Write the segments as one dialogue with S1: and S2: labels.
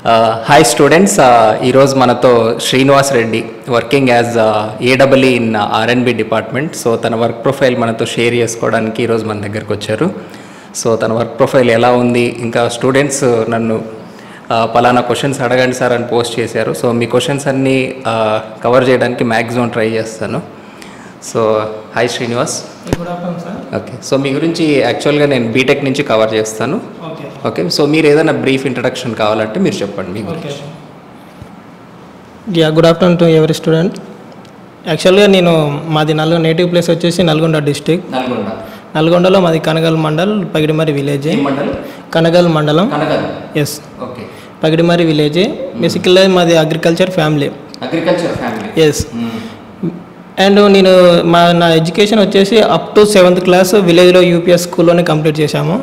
S1: Hi students ఈరోజు మనతో Srinivas Reddy working as ఏడబ్ల్ఈ ఇన్ ఆర్ఎన్బి డిపార్ట్మెంట్ సో తన వర్క్ ప్రొఫైల్ మనతో షేర్ చేసుకోవడానికి ఈరోజు మన దగ్గరకు వచ్చారు సో తన వర్క్ ప్రొఫైల్ ఎలా ఉంది ఇంకా స్టూడెంట్స్ నన్ను ఆ, పలానా క్వశ్చన్స్ అడగండి సార్ అని పోస్ట్ చేశారు సో మీ క్వశ్చన్స్ అన్నీ కవర్ చేయడానికి మ్యాక్సిమం ట్రై చేస్తాను so hi Srinivas
S2: good afternoon sir
S1: okay so మీ గురించి యాక్చువల్గా నేను బీటెక్ నుంచి కవర్ చేస్తాను
S2: ఓకే
S1: ఓకే సో మీరు ఏదైనా బ్రీఫ్ ఇంట్రడక్షన్ కావాలంటే మీరు చెప్పండి మీ
S2: ఓకే
S1: గురించి
S2: yeah good afternoon to every student యాక్చువల్గా నేను మాది నల్గొండ నేటివ్ ప్లేస్ వచ్చేసి నల్గొండ డిస్టిక్
S1: నల్గొండ
S2: నల్గొండలో మాది కనగల్ మండల్ పగిడిమరి విలేజ్
S1: ఏ మండలం
S2: కనగల్ మండలం
S1: Kanagal
S2: yes
S1: okay
S2: Pagidimari village బేసికల్గా మాది agriculture family
S1: agriculture family
S2: yes and నేను మా నా ఎడ్యుకేషన్ వచ్చేసి అప్ టు సెవెంత్ క్లాస్ విలేజ్లో యూపీఎస్ స్కూల్లోనే కంప్లీట్ చేశాము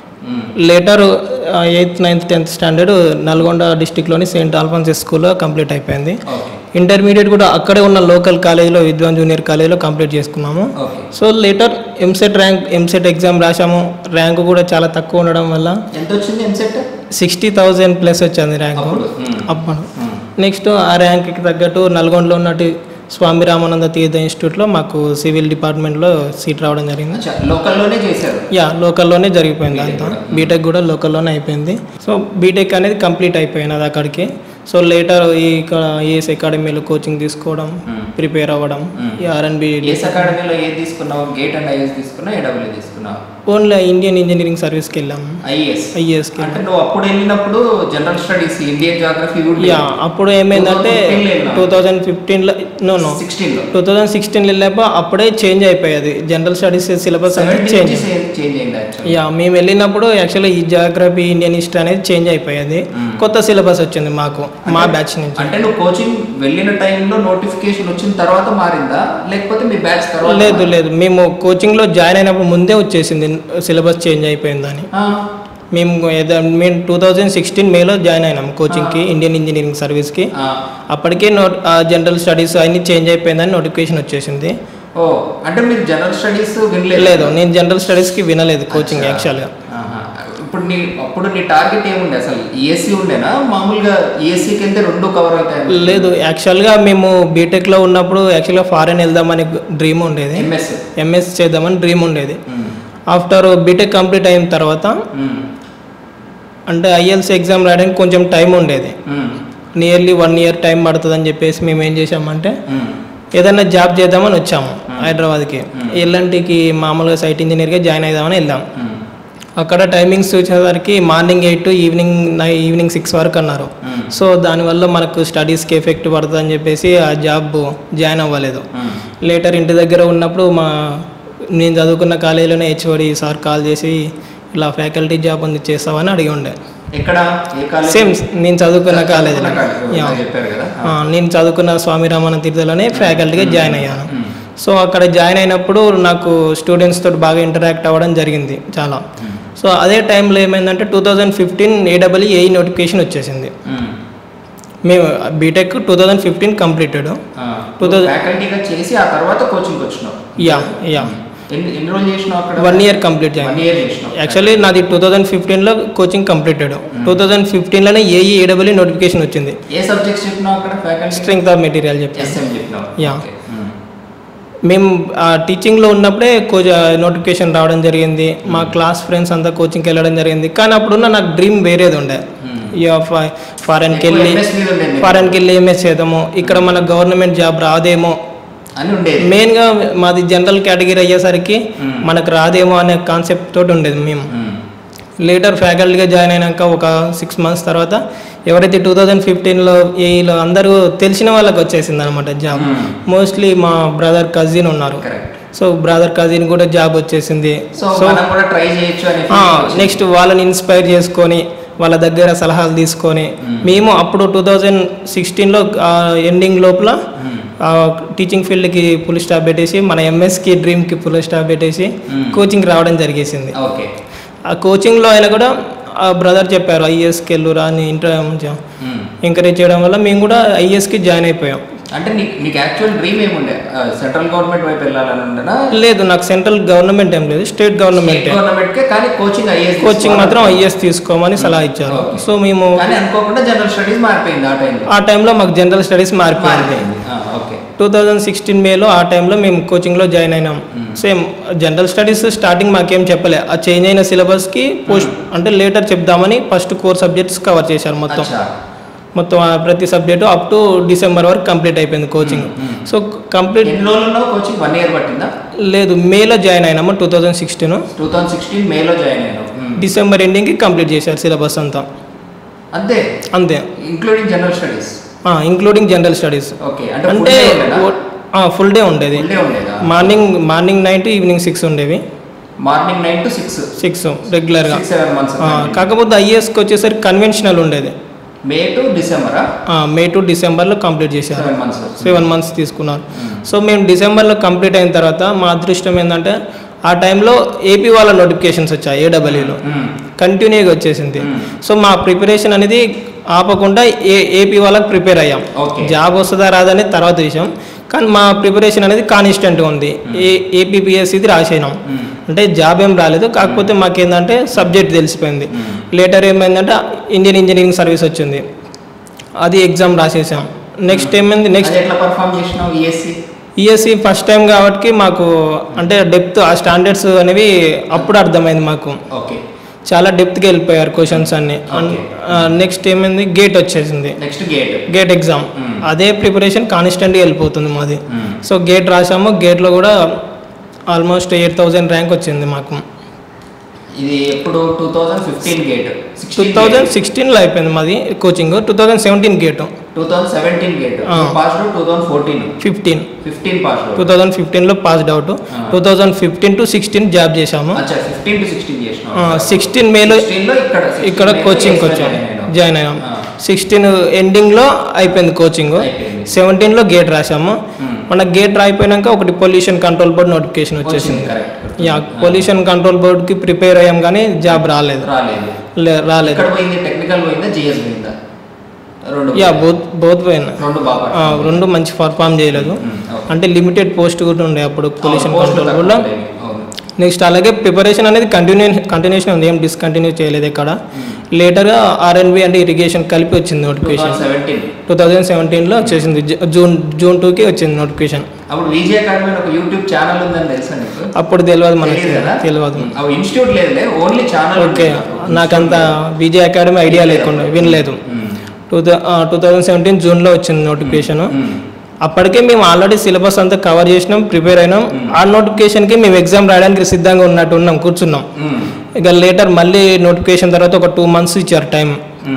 S2: later eighth ninth tenth standard Nalgonda డిస్టిక్లోని సెయింట్ ఆల్ఫాన్సెస్ స్కూల్లో కంప్లీట్ అయిపోయింది
S1: ఓకే
S2: ఇంటర్మీడియట్ కూడా అక్కడే ఉన్న లోకల్ కాలేజ్లో విద్వాన్ జూనియర్ కాలేజ్లో కంప్లీట్ చేసుకున్నాము
S1: okay
S2: so later EAMCET rank EAMCET exam రాసాము ర్యాంక్ కూడా చాలా తక్కువ ఉండడం వల్ల
S1: ఎంత వచ్చింది ఎంసెట్
S2: సిక్స్టీ థౌజండ్ ప్లస్ వచ్చింది ర్యాంకు
S1: అప్పుడు మ్మ్.
S2: అప్పుడు నెక్స్ట్ ఆ ర్యాంక్కి తగ్గట్టు నల్గొండలో ఉన్నటి స్వామి రామానంద తీర్థ ఇన్స్టిట్యూట్లో మాకు సివిల్ డిపార్ట్మెంట్లో సీట్ రావడం జరిగింది
S1: అచ్చా లోకల్లోనే చేశారు
S2: యా లోకల్లోనే జరిగిపోయింది
S1: B.Tech
S2: అంతా
S1: కూడా.
S2: బీటెక్ కూడా లోకల్లోనే అయిపోయింది సో బీటెక్ అనేది కంప్లీట్ అయిపోయినది అక్కడికి సో లేటర్ ఈ ఇక్కడ ఏఎస్ అకాడమీలో కోచింగ్ తీసుకోవడం
S1: Hmm.
S2: ప్రిపేర్ అవ్వడం
S1: Hmm.
S2: ఈ ఆర్ఎన్బి
S1: ఏస్ అకాడమీలో ఏది తీసుకున్నావు గేట్ అండ్ ఐఎస్ తీసుకున్నావు ఏడబ్ల్యూ తీసుకున్నావు
S2: ఓన్లీ ఇండియన్ ఇంజనీరింగ్ సర్వీస్కి వెళ్ళాము
S1: ఐఎస్
S2: ఐఏఎస్కి
S1: అంటే నువ్వు అప్పుడు వెళ్ళినప్పుడు general studies Indian geography
S2: yeah అప్పుడు ఏమైందంటే
S1: 2015 లో వెళ్ళినా?
S2: టూ థౌజండ్ ఫిఫ్టీన్లో నో నో
S1: సిక్స్టీన్లో
S2: టూ థౌజండ్ సిక్స్టీన్ వెళ్ళాక అప్పుడే చేంజ్ అయిపోయేది జనరల్ స్టడీస్ సిలబస్ అనేది చేంజ్
S1: చేంజ్ అయింది యాక్చువల్లీ
S2: యా మేము వెళ్ళినప్పుడు యాక్చువల్లీ ఈ జాగ్రఫీ ఇండియన్ హిస్టరీ అనేది చేంజ్ అయిపోయేది
S1: Hmm.
S2: కొత్త సిలబస్ వచ్చింది మాకు మా బ్యాచ్ నుంచి
S1: అంటే నువ్వు కోచింగ్ వెళ్ళిన టైంలో నోటిఫికేషన్ వచ్చిన తర్వాత మారిందా లేకపోతే మీ బ్యాచ్ తర్వాత
S2: లేదు లేదు మేము కోచింగ్లో జాయిన్ అయినప్పుడు ముందే వచ్చేసింది సిలబస్ చేంజ్ అయిపోయిందని
S1: ఆ,
S2: మేము ఏదో- మేము టూ థౌజండ్ సిక్స్టీన్ మేలో జాయిన్ అయినాం కోచింగ్కి ఇండియన్ ఇంజనీరింగ్ సర్వీస్కి
S1: ఆ.
S2: అప్పటికే నోట్ జనరల్ స్టడీస్ అన్ని చేంజ్ అయిపోయిందని నోటిఫికేషన్ వచ్చేసింది
S1: ఓ అంటే మీరు జనరల్ స్టడీస్ వినలేదు
S2: లేదు నేను జనరల్ స్టడీస్కి వినలేదు కోచింగ్ యాక్చువల్గా
S1: ఆహా. ఇప్పుడు నీ అప్పుడు నీ టార్గెట్ ఏముండే అసలు ఈఎస్సీ ఉండేనా మామూలుగా ఈఎస్సీకి వెళ్తే రెండు కవర్ అవుతాయి
S2: లేదు యాక్చువల్గా మేము బీటెక్లో ఉన్నప్పుడు యాక్చువల్గా ఫారెన్ వెళ్దామని డ్రీమ్ ఉండేది
S1: ఎంఎస్
S2: ఎంఎస్ చేద్దామని డ్రీమ్ ఉండేది ఆఫ్టర్ బీటెక్ కంప్లీట్ అయిన తర్వాత అంటే ఐఎల్స్ ఎగ్జామ్ రాయడానికి కొంచెం టైం ఉండేది నియర్లీ వన్ ఇయర్ టైం పడుతుందని చెప్పేసి మేము ఏం చేసామంటే ఏదైనా జాబ్ చేద్దామని వచ్చాము హైదరాబాద్కి ఎల్ఎన్టీకి మామూలుగా సైట్ ఇంజనీర్గా జాయిన్ అవుదామని వెళ్ళాం అక్కడ టైమింగ్స్ చూసేసరికి morning eight to evening nine evening six వరకు అన్నారు సో దానివల్ల మనకు స్టడీస్కి ఎఫెక్ట్ పడుతుంది అని చెప్పేసి ఆ జాబ్ జాయిన్ అవ్వలేదు లేటర్ ఇంటి దగ్గర ఉన్నప్పుడు మా నేను చదువుకున్న కాలేజీలోనే హెచ్ఓడి సార్ కాల్ చేసి ఇలా ఫ్యాకల్టీ జాబ్ ఉంది చేస్తావని అడిగి ఉండే
S1: ఎక్కడ ఏ కాలేజ్
S2: సేమ్ నేను చదువుకున్న కాలేజీలో
S1: చదువుకున్న కాలేజ్.
S2: యా.
S1: చెప్పారు కదా
S2: ఆ, నేను చదువుకున్న స్వామి రామానంద తీర్థలోనే ఫ్యాకల్టీగా జాయిన్ అయ్యాను
S1: మ్మ్.
S2: సో అక్కడ జాయిన్ అయినప్పుడు నాకు స్టూడెంట్స్ తోటి బాగా ఇంటరాక్ట్ అవ్వడం జరిగింది చాలా సో అదే టైంలో ఏమైందంటే two thousand fifteen AW AE notification వచ్చేసింది
S1: మ్మ్.
S2: మేము BTech two thousand fifteen completed
S1: ఆ,
S2: Two thousand-
S1: ఫ్యాకల్టీగా చేసి ఆ తర్వాత కోచింగ్ వచ్చినావు
S2: యా యా
S1: ఎన్ని ఎన్ని రోజులు చేసినావు అక్కడ
S2: వన్ ఇయర్ కంప్లీట్
S1: వన్
S2: చేయండి
S1: ఇయర్ చేసినావు
S2: యాక్చువల్లీ నాది టూ థౌజండ్ ఫిఫ్టీన్లో కోచింగ్ కంప్లీటెడ్ టూ థౌజండ్ ఫిఫ్టీన్లోనే ఏఈ ఏడబ్ల్యూ నోటిఫికేషన్ వచ్చింది
S1: ఏ సబ్జెక్ట్స్ చెప్పినావు అక్కడ ఫ్యాకల్టీ
S2: స్ట్రెంగ్త్ ఆఫ్ మెటీరియల్ చెప్పి
S1: ఎస్ఎం చెప్పినావు
S2: యా.
S1: ఓకే. మ్మ్.
S2: మేము ఆ టీచింగ్లో ఉన్నప్పుడే కో నోటిఫికేషన్ రావడం జరిగింది మా క్లాస్ ఫ్రెండ్స్ అంతా కోచింగ్కి వెళ్ళడం జరిగింది కానీ అప్పుడున్న నాకు డ్రీమ్ వేరేది ఉండే
S1: మ్మ్.
S2: ఇక ఫా- ఫారెన్కి
S1: ఎక్కువ
S2: వెళ్ళి
S1: MS మీద ఉండేది నీకు.
S2: ఫారెన్కి వెళ్ళి ఎంఎస్ చేద్దాము ఇక్కడ మన గవర్నమెంట్ జాబ్ రాదేమో
S1: అని ఉండేది
S2: మెయిన్గా మాది జనరల్ కేటగిరీ అయ్యేసరికి
S1: మ్మ్.
S2: మనకు రాదేమో అనే కాన్సెప్ట్ తోటి ఉండేది మేము
S1: మ్మ్.
S2: లేటర్ ఫ్యాకల్టీగా జాయిన్ అయినాక ఒక సిక్స్ మంత్స్ తర్వాత ఎవరైతే టూ థౌజండ్ ఫిఫ్టీన్లో ఏఈలో అందరూ తెలిసిన వాళ్ళకి వచ్చేసింది అనమాట జాబ్
S1: మ్మ్.
S2: మోస్ట్లీ మా బ్రదర్ కజిన్ ఉన్నారు
S1: కరెక్ట్
S2: సో బ్రదర్ కజిన్ కూడా జాబ్ వచ్చేసింది
S1: సో
S2: సో
S1: మనం కూడా ట్రై చేయొచ్చు అని feeling వచ్చింది.
S2: నెక్స్ట్ వాళ్ళని ఇన్స్పైర్ చేసుకొని వాళ్ళ దగ్గర సలహాలు తీసుకొని మేము అప్పుడు టూ థౌజండ్ సిక్స్టీన్లో ఎండింగ్ లోపల
S1: మ్మ్.
S2: టీచింగ్ ఫీల్డ్కి ఫుల్ స్టాప్ పెట్టేసి మన ఎంఎస్కి డ్రీమ్కి ఫుల్ స్టాప్ పెట్టేసి
S1: మ్మ్.
S2: కోచింగ్ రావడం జరిగేసింది
S1: ఓకే
S2: ఆ కోచింగ్లో ఆయన కూడా ఆ బ్రదర్ చెప్పారు ఐఏఎస్కి వెళ్ళురా అని ఇంటర్
S1: మ్మ్.
S2: ఎంకరేజ్ చేయడం వల్ల మేము కూడా ఐఏఎస్కి జాయిన్ అయిపోయాం
S1: అంటే నీకు నీకు యాక్చువల్ డ్రీమ్ ఏముండే సెంట్రల్ గవర్నమెంట్ వైపు వెళ్ళాలని ఉండనా
S2: లేదు నాకు సెంట్రల్ గవర్నమెంట్ ఏం లేదు స్టేట్ గవర్నమెంట్
S1: గవర్నమెంట్ కే కానీ కోచింగ్ ఐఏఎస్
S2: కోచింగ్ మాత్రం ఐఎస్ తీసుకోమని సలహా ఇచ్చారు
S1: Okay.
S2: సో మేము
S1: కానీ అనుకోకుండా జనరల్ స్టడీస్ మారిపోయింది ఆ టైంలో
S2: ఆ టైంలో మాకు జనరల్ స్టడీస్ మారిపోయింది
S1: ఓకే
S2: టూ థౌజండ్ సిక్స్టీన్ మేలో ఆ టైంలో మేము కోచింగ్లో జాయిన్ అయినాం సేమ్ జనరల్ స్టడీస్ స్టార్టింగ్ మాకేం చెప్పలే ఆ చేంజ్ అయిన సిలబస్కి పోస్ట్ అంటే లేటర్ చెప్దామని ఫస్ట్ కోర్ సబ్జెక్ట్స్ కవర్ చేశారు మొత్తం
S1: అచ్చా
S2: మొత్తం ఆ ప్రతి సబ్జెక్టు అప్ టు డిసెంబర్ వరకు కంప్లీట్ అయిపోయింది కోచింగ్ సో కంప్లీట్
S1: ఎన్ని రోజులు ఉన్నావు కోచింగ్ వన్ ఇయర్ పట్టిందా
S2: లేదు మేలో జాయిన్ అయినాము two thousand sixteen
S1: two thousand sixteen మేలో జాయిన్ అయ్యాను మ్మ్.
S2: డిసెంబర్ ఎండింగ్కి కంప్లీట్ చేశారు సిలబస్ అంతా
S1: అంతే
S2: అంతే
S1: including general studies
S2: including general studies
S1: okay అంటే
S2: అంటే
S1: ఉండేదా
S2: ఫుల్ డే ఉండేది
S1: ఫుల్ డే ఉండేదా
S2: morning morning nine to evening six ఉండేవి
S1: morning nine to six
S2: six రెగ్యులర్గా
S1: సిక్స్ సెవెన్ మంత్స్
S2: కాకపోతే ఐఏఎస్కి వచ్చేసరికి కన్వెన్షనల్ ఉండేది
S1: మే టు డిసెంబరా
S2: ఆ, మే టు డిసెంబర్లో కంప్లీట్ చేశారు
S1: సెవెన్ మంత్స్
S2: సెవెన్ మంత్స్ తీసుకున్నారు సో మేము డిసెంబర్లో కంప్లీట్ అయిన తర్వాత మా అదృష్టం ఏంటంటే ఆ టైంలో ఏపీ వాళ్ళ నోటిఫికేషన్స్ వచ్చాయి ఏడబ్ల్యూలో కంటిన్యూగా వచ్చేసింది
S1: Hmm.
S2: సో మా ప్రిపరేషన్ అనేది ఆపకుండా ఏ ఏపీ వాళ్ళకి ప్రిపేర్ అయ్యాం
S1: Okay.
S2: జాబ్ వస్తుందా రాదని తర్వాత విషయం కానీ మా ప్రిపరేషన్ అనేది కాన్స్టెంట్గా ఉంది ఏ ఏపీపీఎస్సీది రాసేనాం అంటే జాబ్ ఏం రాలేదు కాకపోతే మాకేందంటే సబ్జెక్ట్ తెలిసిపోయింది లేటర్ ఏమైందంటే ఇండియన్ ఇంజనీరింగ్ సర్వీస్ వచ్చింది అది ఎగ్జామ్ రాసేసాం నెక్స్ట్ ఏమైంది నెక్స్ట్
S1: అది ఎట్లా పర్ఫామ్ చేసినావు ఈఎస్సి
S2: ఈఎస్సి ఫస్ట్ టైం కాబట్టి మాకు అంటే డెప్త్ ఆ స్టాండర్డ్స్ అనేవి అప్పుడు అర్థమైంది మాకు
S1: ఓకే
S2: చాలా డెప్త్కి వెళ్ళిపోయారు క్వశ్చన్స్ అన్ని
S1: Okay.
S2: నెక్స్ట్ ఏమైంది గేట్ వచ్చేసింది
S1: next GATE
S2: GATE exam
S1: Hmm.
S2: అదే ప్రిపరేషన్ కాన్స్టెంట్గా వెళ్ళిపోతుంది మాది సో గేట్ రాసాము గేట్లో కూడా ఆల్మోస్ట్ ఎయిట్ థౌజండ్ ర్యాంక్ వచ్చింది మాకు
S1: ఇది ఎప్పుడు two thousand fifteen GATE
S2: two thousand సిక్స్టీన్లో అయిపోయింది మాది coaching two thousand seventeen GATE
S1: two thousand seventeen GATE
S2: ఆ.
S1: Pass two thousand fourteen
S2: fifteen
S1: fifteen pass
S2: two thousand ఫిఫ్టీన్లో పాస్డ్ అవుట్
S1: ఆ.
S2: Two thousand fifteen to sixteen job చేశాము
S1: అచ్చా fifteen to sixteen చేసినావు
S2: sixteen మేలో
S1: 16 లో ఇక్కడ 16
S2: ఇక్కడ
S1: మేలో
S2: కోచింగ్కి
S1: SY
S2: వచ్చాం
S1: జాయిన్ అయినావు.
S2: జాయిన్ అయ్యాం
S1: ఆ.
S2: సిక్స్టీన్ ఎండింగ్లో అయిపోయింది కోచింగ్
S1: అయిపోయింది.
S2: సెవెంటీన్లో గేట్ రాసాము
S1: Hmm.
S2: మన గేట్ రాయిపోయినాక ఒకటి పొల్యూషన్ కంట్రోల్ బోర్డ్ నోటిఫికేషన్ వచ్చేసింది
S1: వచ్చింది, correct.
S2: యా
S1: ఆ.
S2: పొల్యూషన్ కంట్రోల్ బోర్డ్కి ప్రిపేర్ అయ్యాం కానీ జాబ్ రాలేదు
S1: రాలేదు
S2: లే- రాలేదు
S1: ఇక్కడ పోయింది టెక్నికల్ పోయిందా జిఎస్ పోయిందా రెండు
S2: యా బోత్ బోత్ పోయినా
S1: రెండు బాగా
S2: ఆ, రెండు మంచి పర్ఫామ్ చేయలేదు
S1: Hmm, okay.
S2: అంటే లిమిటెడ్ పోస్ట్ కూడా ఉండే అప్పుడు పొల్యూషన్
S1: అవును, పోస్టులు
S2: కంట్రోల్
S1: తక్కువ
S2: బోర్డ్లో
S1: ఉండేవి. అవును.
S2: నెక్స్ట్ అలాగే ప్రిపరేషన్ అనేది కంటిన్యూ కంటిన్యూషన్ ఉంది ఏం డిస్కంటిన్యూ చేయలేదు ఇక్కడ లేటర్గా ఆర్ఎన్బి అంటే ఇరిగేషన్ కలిపి వచ్చింది నోటిఫికేషన్
S1: 2017
S2: టూ థౌజండ్ సెవెంటీన్లో వచ్చేసింది జూ- జూన్ జూన్ టూకి వచ్చింది నోటిఫికేషన్
S1: అప్పుడు విజయ అకాడమీ అని ఒక యూట్యూబ్ ఛానల్ ఉందని తెలుసా నీకు
S2: అప్పుడు తెలియదు మనకి
S1: తెలియదు కదా
S2: తెలియదు
S1: అవి ఇన్స్టిట్యూట్ లేదులే ఓన్లీ ఛానల్
S2: ఓకే నాకంత విజయ్ అకాడమీ ఐడియా లేకుండా వినలేదు టూ టూ థౌజండ్ సెవెంటీన్ జూన్లో వచ్చింది నోటిఫికేషన్ అప్పటికే మేము ఆల్రెడీ సిలబస్ అంతా కవర్ చేసినాం ప్రిపేర్ అయినాం ఆ నోటిఫికేషన్కి మేము ఎగ్జామ్ రాయడానికి సిద్ధంగా ఉన్నట్టు ఉన్నాం కూర్చున్నాం ఇక లేటర్ మళ్ళీ నోటిఫికేషన్ తర్వాత ఒక టూ మంత్స్ ఇచ్చారు టైం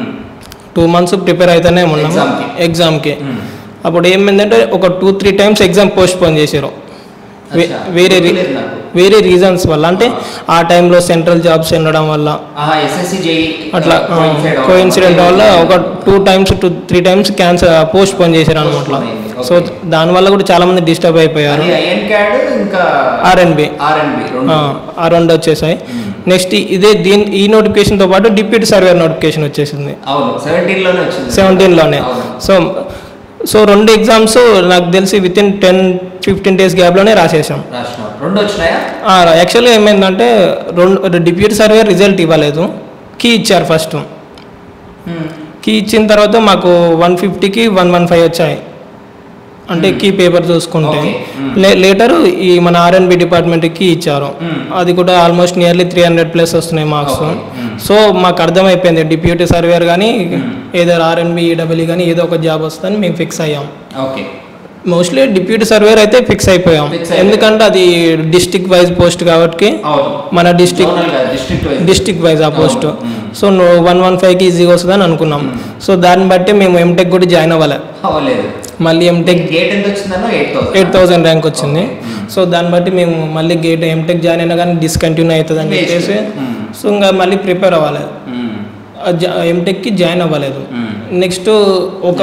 S2: టూ మంత్స్ ప్రిపేర్ అయితేనే ఉన్నాము
S1: Exam కి.
S2: ఎగ్జామ్కి అప్పుడు ఏమైందంటే ఒక two three times exam postpone చేశారు వే- వేరే రీ- వేరే రీజన్స్ వల్ల అంటే ఆ టైంలో సెంట్రల్ జాబ్స్ ఉండడం వల్ల
S1: ఎస్ఎస్సి జేఈ
S2: అట్లా కోఇన్సిడెంట్ వల్ల ఒక two times two three times cancel postpone చేశారు అనమాట
S1: Postpone అయింది,
S2: సో
S1: okay.
S2: దానివల్ల కూడా చాలా మంది డిస్టర్బ్ అయిపోయారు
S1: ఐఎన్ క్యాడ్ ఇంకా
S2: ఆర్ఎన్బి
S1: ఆర్ఎన్బి రెండు
S2: ఆ రెండు వచ్చేసాయి నెక్స్ట్ ఇదే దీని ఈ నోటిఫికేషన్తో పాటు డిప్యూటీ సర్వేర్ నోటిఫికేషన్ వచ్చేసింది
S1: అవును సెవెంటీన్ లోనే వచ్చింది
S2: సెవెంటీన్లోనే
S1: అవును.
S2: సో సో రెండు ఎగ్జామ్స్ నాకు తెలిసి within ten fifteen days గ్యాప్లోనే రాసేసాం
S1: రాసినావు రెండు వచ్చినాయా
S2: యాక్చువల్గా ఏమైందంటే రెండు డిప్యూటీ సర్వే రిజల్ట్ ఇవ్వలేదు కీ ఇచ్చారు ఫస్ట్ కీ ఇచ్చిన తర్వాత మాకు వన్ ఫిఫ్టీకి వన్ వన్ ఫైవ్ వచ్చాయి అంటే కీ పేపర్ చూసుకుంటే
S1: Okay. Hmm.
S2: లే లేటర్ ఈ మన ఆర్ఎన్బి డిపార్ట్మెంట్కి ఇచ్చారు
S1: Hmm.
S2: అది కూడా almost nearly three hundred plus వస్తున్నాయి మార్క్స్
S1: Okay. Hmm.
S2: సో మాకు అర్థమైపోయింది డిప్యూటీ సర్వేర్ కానీ ఏదో ఆర్ఎన్బి ఈడబ్ల్యూ కానీ ఏదో ఒక జాబ్ వస్తుందని మేము ఫిక్స్ అయ్యాం
S1: ఓకే
S2: మోస్ట్లీ డిప్యూటీ సర్వేర్ అయితే ఫిక్స్ అయిపోయాం
S1: Fix అయిపోయాం.
S2: ఎందుకంటే అది డిస్టిక్ వైజ్ పోస్ట్ కాబట్టి
S1: అవును
S2: మన district
S1: district wise
S2: district wise ఆ పోస్ట్
S1: అవును. మ్మ్.
S2: సో వన్ వన్ ఫైవ్కి ఈజీగా వస్తుందని అనుకున్నాం సో దాన్ని బట్టి మేము ఎంటెక్ కూడా జాయిన్ అవ్వాలి
S1: అవ్వలేదు
S2: మళ్ళీ ఎంటెక్
S1: గేట్ ఎంత వచ్చిందన్న eight thousand
S2: eight thousand rank వచ్చింది సో దాన్ని బట్టి మేము మళ్ళీ గేట్ ఎంటెక్ జాయిన్ అయినా కానీ డిస్కంటిన్యూ అవుతుంది అని
S1: Waste.
S2: చెప్పేసి
S1: మ్మ్.
S2: సో ఇంకా మళ్ళీ ప్రిపేర్ అవ్వాలి ఎంటెక్కి జాయిన్ అవ్వలేదు నెక్స్ట్ ఒక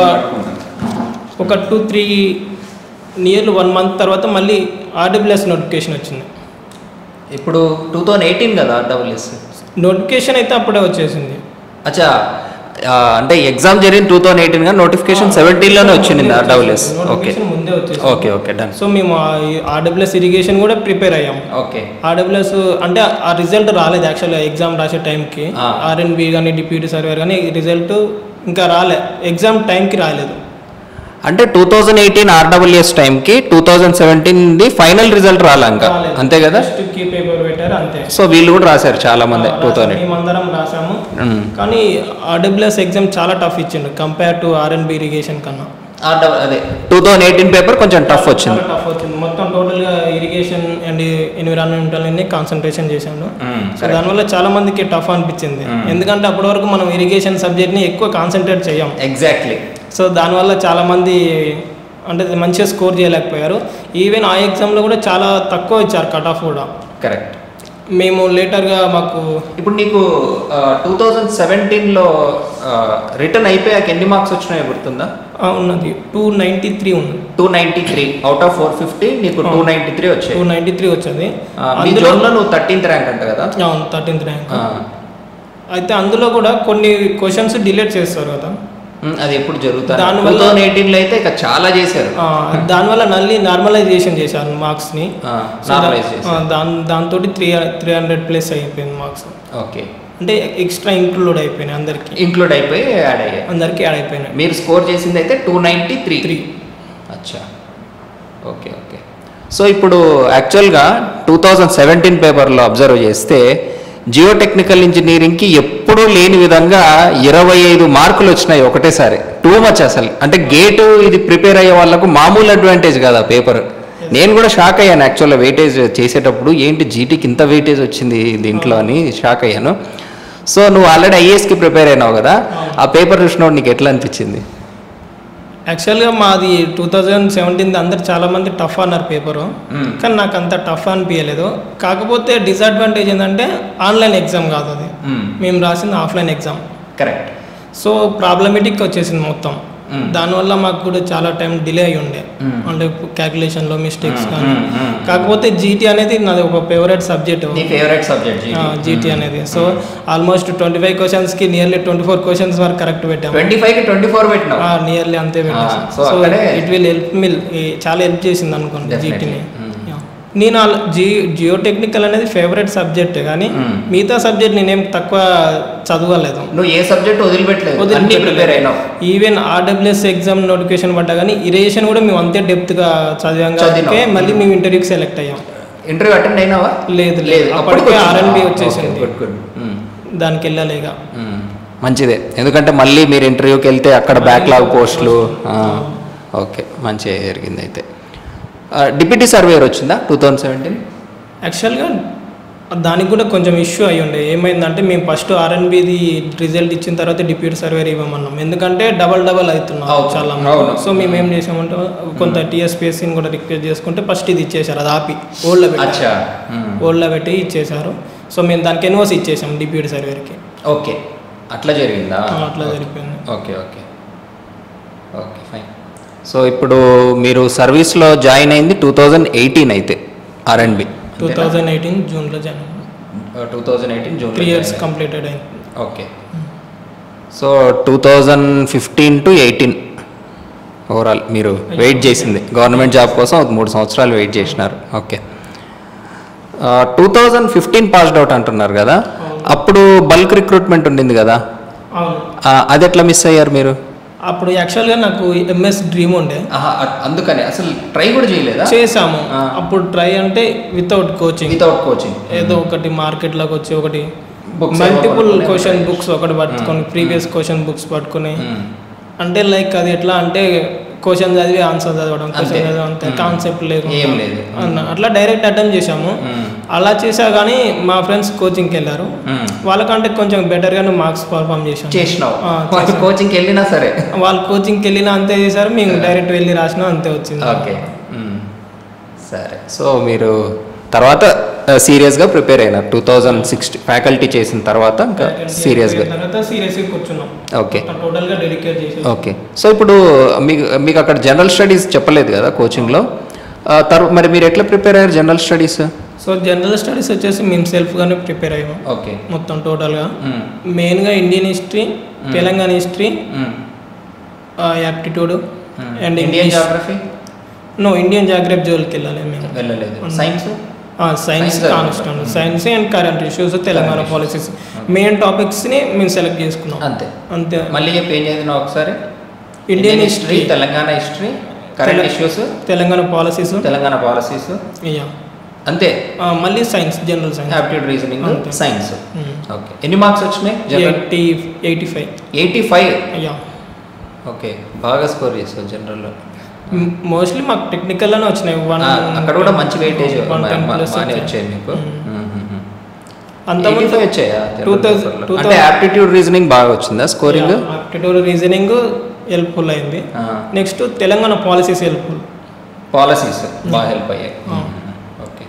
S2: ఒక two three nearly one month తర్వాత మళ్ళీ ఆర్డబ్ల్యూఎస్ నోటిఫికేషన్ వచ్చింది
S1: ఇప్పుడు టూ థౌజండ్ ఎయిటీన్ కదా డబ్ల్యూఎస్
S2: నోటిఫికేషన్ అయితే అప్పుడే వచ్చేసింది
S1: అచ్చా ఆ, అంటే ఎగ్జామ్ జరిగిన టూ థౌసండ్ ఎయిటీన్ గా నోటిఫికేషన్ సెవెంటీన్లోనే వచ్చింది ఆర్డబ్ల్యూఎస్ ఓకే
S2: నోటిఫికేషన్ ముందే వచ్చేసి
S1: ఓకే ఓకే డన్
S2: సో మేము ఆర్డబ్ల్యూఎస్ ఇరిగేషన్ కూడా ప్రిపేర్ అయ్యాం
S1: ఓకే
S2: ఆర్డబ్ల్యూఎస్ అంటే ఆ రిజల్ట్ రాలేదు యాక్చువల్గా ఎగ్జామ్ రాసే టైంకి
S1: ఆ.
S2: ఆర్ఎన్బి కానీ డిప్యూటీ సర్వేర్ కానీ రిజల్ట్ ఇంకా రాలే ఎగ్జామ్ టైంకి రాలేదు
S1: అంటే టూ థౌజండ్ ఎయిటీన్ ఆర్డబ్ల్యూఎస్ టైంకి టూ థౌజండ్ సెవెంటీన్ది ఫైనల్ రిజల్ట్ రాలే ఇంకా
S2: రాలేదు.
S1: అంతే కదా
S2: జస్ట్ కీ పేపర్ పెట్టారు అంతే
S1: సో వీళ్ళు కూడా రాశారు చాలా మంది టూ థౌజండ్
S2: మేమందరం రాసాము కానీ ఆర్డబ్ల్యూఎస్ ఎగ్జామ్ చాలా టఫ్ ఇచ్చిండు కంపేర్ టు ఆర్ఎన్బి ఇరిగేషన్ కన్నా
S1: అదే టూ థౌజండ్ ఎయిటీన్ పేపర్ కొంచెం టఫ్ వచ్చింది
S2: చాలా టఫ్ వచ్చింది మొత్తం టోటల్ గా ఇరిగేషన్ అండ్ ఎన్విరాన్మెంటల్ అన్ని కాన్సన్ట్రేషన్ చేశాను సో దానివల్ల చాలా మందికి టఫ్ అనిపించింది ఎందుకంటే అప్పటి వరకు మనం ఇరిగేషన్ సబ్జెక్ట్ ని ఎక్కువ కాన్సన్ట్రేట్ చేయం
S1: ఎగ్జాక్ట్లీ
S2: సో దానివల్ల చాలా మంది అంటే మంచిగా స్కోర్ చేయలేకపోయారు ఈవెన్ ఆ ఎగ్జామ్లో కూడా చాలా తక్కువ ఇచ్చారు కట్ ఆఫ్ కూడా
S1: కరెక్ట్
S2: మేము లేటర్గా మాకు
S1: ఇప్పుడు నీకు టూ థౌజండ్ సెవెంటీన్లో రిటర్న్ అయిపోయాక ఎన్ని మార్క్స్ వచ్చినాయో గుర్తుందా
S2: ఆ, ఉన్నది టూ నైంటీ త్రీ ఉంది
S1: two ninety three out of four fifty నీకు టూ నైంటీ త్రీ వచ్చాయి
S2: టూ నైంటీ త్రీ వచ్చింది
S1: ఆ, మీ
S2: అందులో
S1: జోన్లో నువ్వు థర్టీన్త్ ర్యాంక్ అంట కదా
S2: అవును థర్టీన్త్ ర్యాంక్
S1: ఆ,
S2: అయితే అందులో కూడా కొన్ని క్వశ్చన్స్ డిలీట్ చేస్తారు కదా
S1: ఉమ్, అది ఎప్పుడు జరుగుతుంది టూ
S2: దానివల్ల-
S1: థౌజండ్ ఎయిటీన్లో అయితే ఇక చాలా చేశారు
S2: ఆ, దానివల్ల నల్లి నార్మలైజేషన్ చేశారు మార్క్స్ని
S1: నార్మలైజ్ చేశారు
S2: దాని దాంతో త్రీ త్రీ హండ్రెడ్ ప్లస్ అయిపోయింది మార్క్స్
S1: ఓకే
S2: అంటే ఎక్స్ట్రా ఇంక్లూడ్ అయిపోయినాయి అందరికి
S1: ఇంక్లూడ్ అయిపోయి యాడ్ అయ్యాయి
S2: అందరికి యాడ్ అయిపోయినాయి
S1: మీరు స్కోర్ చేసింది అయితే టూ నైంటీ త్రీ
S2: త్రీ
S1: అచ్చా ఓకే ఓకే సో ఇప్పుడు యాక్చువల్గా టూ థౌజండ్ సెవెంటీన్ పేపర్లో అబ్జర్వ్ చేస్తే జియో టెక్నికల్ ఇంజనీరింగ్కి ఎప్పుడూ లేని విధంగా ఇరవై ఐదు మార్కులు వచ్చినాయి ఒకటేసారి టూ మచ్ అసలు అంటే గేటు ఇది ప్రిపేర్ అయ్యే వాళ్ళకు మామూలు అడ్వాంటేజ్ కదా పేపర్ నేను కూడా షాక్ అయ్యాను యాక్చువల్గా వెయిటేజ్ చేసేటప్పుడు ఏంటి జీటీకి ఇంత వెయిటేజ్ వచ్చింది దీంట్లో అని షాక్ అయ్యాను సో నువ్వు ఆల్రెడీ ఐఏఎస్కి ప్రిపేర్ అయినావు కదా ఆ పేపర్ చూసినప్పుడు నీకు ఎట్లా అనిపించింది
S2: యాక్చువల్గా మాది టూ థౌజండ్ సెవెంటీన్ అందరు చాలా మంది టఫ్ అన్నారు పేపరు
S1: మ్మ్.
S2: కానీ నాకు అంత టఫ్ అనిపించలేదు కాకపోతే డిసడ్వాంటేజ్ ఏంటంటే ఆన్లైన్ ఎగ్జామ్ కాదు అది మేము రాసింది offline exam
S1: correct
S2: so problematic వచ్చేసింది మొత్తం
S1: మ్మ్.
S2: దానివల్ల మాకు కూడా చాలా టైం డిలే అయి ఉండే
S1: మ్మ్.
S2: అంటే క్యాలిక్యులేషన్లో మిస్టేక్స్
S1: మ్మ్,
S2: కానీ
S1: మ్మ్, మ్మ్.
S2: కాకపోతే జీటీ అనేది నాది ఒక ఫేవరెట్ సబ్జెక్ట్
S1: నీ ఫేవరెట్ సబ్జెక్ట్
S2: జీటీ అనేది సో ఆల్మోస్ట్ ట్వంటీ ఫైవ్ క్వశ్చన్స్కి నియర్లీ ట్వంటీ ఫోర్ క్వశ్చన్స్ వరకు కరెక్ట్ పెట్టాము
S1: ట్వంటీ ఫైవ్ కి ట్వంటీ ఫోర్ పెట్టినావు
S2: నియర్లీ అంతే పెట్టేసి
S1: so
S2: సో
S1: అక్కడే-
S2: ఇట్ విల్ హెల్ప్ మిల్ చాలా హెల్ప్ చేసింది అనుకోండి
S1: Definitely.
S2: జీటీని
S1: Mm.
S2: నేను ఆ జీ జియో టెక్నికల్ అనేది ఫేవరెట్ సబ్జెక్ట్ కానీ
S1: Mm.
S2: మిగతా సబ్జెక్ట్ నేనేం తక్కువ చదవలేదు
S1: నువ్వు ఏ సబ్జెక్ట్ వదిలిపెట్టలేదు అన్ని ప్రిపేర్ అయినావు
S2: ఈవెన్ ఆర్డబ్ల్యూఎస్ ఎగ్జామ్ నోటిఫికేషన్ పడ్డా కానీ ఇరేషన్ కూడా మేము అంతే డెప్త్ గా చదివాం కాబట్టి
S1: చదివినాం.
S2: మళ్ళీ మేము ఇంటర్వ్యూకి సెలెక్ట్ అయ్యాం
S1: ఇంటర్వ్యూ అటెండ్ అయినావా
S2: లేదు లేదు అప్పటికే ఆర్ఎన్బి వచ్చేసింది
S1: గుడ్ గుడ్
S2: దానికి వెళ్ళలేక
S1: మంచిదే ఎందుకంటే మళ్ళీ మీరు ఇంటర్వ్యూకి వెళ్తే అక్కడ బ్యాక్లాగ్ పోస్టులు ఓకే మంచిగా జరిగింది అయితే డిప్యూటీ సర్వేయర్ వచ్చిందా టూ థౌజండ్ సెవెంటీన్
S2: యాక్చువల్గా దానికి కూడా కొంచెం ఇష్యూ అయి ఉండే ఏమైందంటే మేము ఫస్ట్ ఆర్ఎన్బిది రిజల్ట్ ఇచ్చిన తర్వాత డిప్యూటీ సర్వేర్ ఇవ్వమన్నాం ఎందుకంటే డబల్ డబల్ అవుతున్నాం
S1: అవును,
S2: చాలా
S1: అవును.
S2: సో మేము ఏం చేసామంటే కొంత టీఎస్పీఎస్సీని కూడా రిక్వెస్ట్ చేసుకుంటే ఫస్ట్ ఇది ఇచ్చేసారు అది ఆపి ఓల్డ్లో పెట్టి
S1: అచ్చా
S2: ఓల్డ్లో పెట్టి ఇచ్చేసారు సో మేము దానికి ఎన్ఓసి ఇచ్చేసాం డిప్యూటీ సర్వేర్కి
S1: ఓకే అట్లా జరిగిందా
S2: అట్లా జరిగిపోయింది
S1: okay okay okay fine so ఇప్పుడు మీరు సర్వీస్లో జాయిన్ అయింది టూ థౌజండ్ ఎయిటీన్ అయితే ఆర్ఎండ్బి
S2: టూ థౌజండ్ ఎయిటీన్ జూన్లో join
S1: two thousand eighteen June
S2: three years completed అయింది
S1: okay so two thousand fifteen to eighteen overall మీరు వెయిట్ చేసింది గవర్నమెంట్ జాబ్ కోసం ఒక మూడు సంవత్సరాలు వెయిట్ చేసినారు okay two thousand fifteen passed out అంటున్నారు కదా అప్పుడు బల్క్ రిక్రూట్మెంట్ ఉండింది కదా
S2: అవును
S1: ఆ, అది ఎట్లా మిస్ అయ్యారు మీరు
S2: అప్పుడు యాక్చువల్గా నాకు ఎంఎస్ డ్రీమ్ ఉండే
S1: అందుకని అసలు ట్రై కూడా చేయలేదా
S2: చేసాము
S1: ఆ.
S2: అప్పుడు ట్రై అంటే వితౌట్ కోచింగ్
S1: వితౌట్ కోచింగ్
S2: ఏదో ఒకటి మార్కెట్లోకి వచ్చి ఒకటి
S1: Books
S2: మల్టిపుల్
S1: ఏమో పట్టుకొని
S2: క్వశ్చన్
S1: try
S2: బుక్స్ ఒకటి పట్టుకొని ప్రీవియస్ క్వశ్చన్ బుక్స్ పట్టుకొని
S1: మ్మ్.
S2: అంటే లైక్ అది ఎట్లా అంటే క్వశ్చన్ చదివి ఆన్సర్ చదవడం క్వశ్చన్
S1: అంతే.
S2: చదవడం అంతే
S1: మ్మ్.
S2: కాన్సెప్ట్ లేదు
S1: ఏం లేదు.
S2: అన్న అట్లా డైరెక్ట్ అటెంప్ట్ చేసాము
S1: మ్మ్.
S2: అలా చేసా కానీ మా ఫ్రెండ్స్ కోచింగ్కి వెళ్ళారు
S1: మ్మ్.
S2: వాళ్ళకంటే కొంచెం బెటర్గానే మార్క్స్ పర్ఫామ్ చేసాం
S1: చేసినావు
S2: ఆ,
S1: వాళ్ళు కోచింగ్కి వెళ్ళినా సరే
S2: వాళ్ళు కోచింగ్కి వెళ్ళినా అంతే చేశారు మేము డైరెక్ట్ వెళ్ళి రాసినా అంతే వచ్చింది
S1: ఓకే మ్మ్. సరే సో మీరు తర్వాత సీరియస్గా ప్రిపేర్ అయినారు టూ థౌజండ్ సిక్స్టీ ఫ్యాకల్టీ చేసిన తర్వాత ఇంకా సీరియస్గా
S2: తర్వాత సీరియస్గా కూర్చున్నాం
S1: ఓకే
S2: టోటల్గా డెడికేట్ చేసి
S1: ఓకే సో ఇప్పుడు మీకు మీకు అక్కడ జనరల్ స్టడీస్ చెప్పలేదు కదా కోచింగ్లో తర్వాత మరి మీరు ఎట్లా ప్రిపేర్ అయ్యారు general studies
S2: so so general studies వచ్చేసి మేము సెల్ఫ్గానే ప్రిపేర్ అయ్యాము
S1: ఓకే
S2: మొత్తం టోటల్గా మెయిన్గా Indian history Telangana history aptitude and
S1: Indian
S2: English
S1: geography
S2: no Indian geography జోలికి వెళ్ళాలి మేము
S1: వెళ్ళలేదు science
S2: science
S1: Science
S2: constant science and current issues Telangana
S1: issues.
S2: Policies main టాపిక్స్ని మేము సెలెక్ట్ చేసుకున్నాం
S1: అంతే
S2: అంతే
S1: మళ్ళీ చెప్పి ఏం చదివినా ఒకసారి
S2: Indian
S1: history
S2: history
S1: Telangana history current
S2: తెల-
S1: issues
S2: Telangana policies
S1: Telangana policies
S2: yeah
S1: అంతే
S2: మళ్ళీ science general science
S1: aptitude reasoning
S2: అంతే.
S1: సైన్స్ ఓకే ఎన్ని మార్క్స్ వచ్చినాయి general
S2: eighty eighty five
S1: eighty five
S2: yeah
S1: okay బాగా స్కోర్ చేసావు జనరల్లో
S2: మోస్ట్లీ మాకు టెక్నికల్లోనే వచ్చినాయి వన్
S1: అక్కడ కూడా మంచి వెయిటేజ్
S2: వన్ టెన్ ప్లస్
S1: బాగానే వచ్చాయి మీకు
S2: అంతకుముందు
S1: 85 వచ్చాయా
S2: టూ థౌసండ్ టూ
S1: అంటే యాప్టిట్యూడ్ రీజనింగ్ బాగా వచ్చిందా స్కోరింగ్
S2: ఆప్టిట్యూడ్ రీజనింగ్ హెల్ప్ఫుల్ అయింది next Telangana policies helpful
S1: policies బాగా హెల్ప్ అయ్యాయి
S2: ఆ.
S1: ఓకే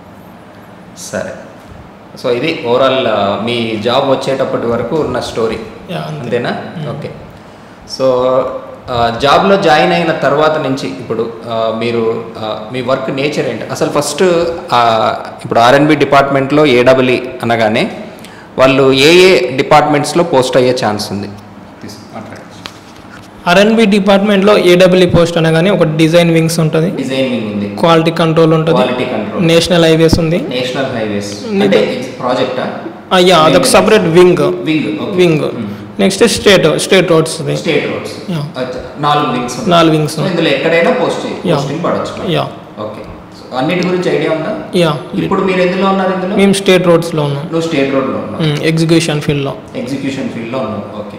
S1: సరే సో ఇది ఓవరాల్ మీ జాబ్ వచ్చేటప్పటి వరకు ఉన్న స్టోరీ
S2: యా అంతే
S1: అంతేనా ఓకే సో ఆ, జాబ్లో జాయిన్ అయిన తర్వాత నుంచి ఇప్పుడు ఆ, మీరు ఆ, మీ వర్క్ నేచర్ ఏంటి అసలు ఫస్ట్ ఆ, ఇప్పుడు ఆర్ఎన్బి డిపార్ట్మెంట్లో ఏడబ్ల్యూ అనగానే వాళ్ళు ఏ ఏ డిపార్ట్మెంట్స్లో పోస్ట్ అయ్యే ఛాన్స్ ఉంది తీసు- మాట్లాడండి
S2: ఆర్ఎన్బి డిపార్ట్మెంట్లో ఏడబ్ల్యూ పోస్ట్ అనగానే ఒక డిజైన్ వింగ్స్ ఉంటుంది
S1: డిజైనింగ్ ఉంది
S2: క్వాలిటీ కంట్రోల్ ఉంటుంది
S1: క్వాలిటీ కంట్రోల్
S2: నేషనల్ హైవేస్ ఉంది
S1: నేషనల్ హైవేస్
S2: నీతో-
S1: అంటే ప్రాజెక్టా
S2: అయ్యా అదొక separate wing
S1: wing
S2: wing next state state roads
S1: state roads
S2: Yeah.
S1: నాలుగు వింగ్స్
S2: నాలుగు wings
S1: సో ఇందులో ఎక్కడైనా పోస్ట్ చేయి
S2: Yeah.
S1: పోస్టింగ్ పడవచ్చు
S2: యా
S1: ఓకే సో అన్నిటి గురించి ఐడియా ఉందా
S2: యా
S1: ఇప్పుడు మీరు ఎందులో ఉన్నారు ఇందులో
S2: మేము స్టేట్ రోడ్స్లో ఉన్నాం
S1: నువ్వు స్టేట్ రోడ్లో ఉన్నావు
S2: ఎగ్జిక్యూషన్ ఫీల్డ్లో
S1: ఎగ్జిక్యూషన్ ఫీల్డ్లో ఉన్నావు ఓకే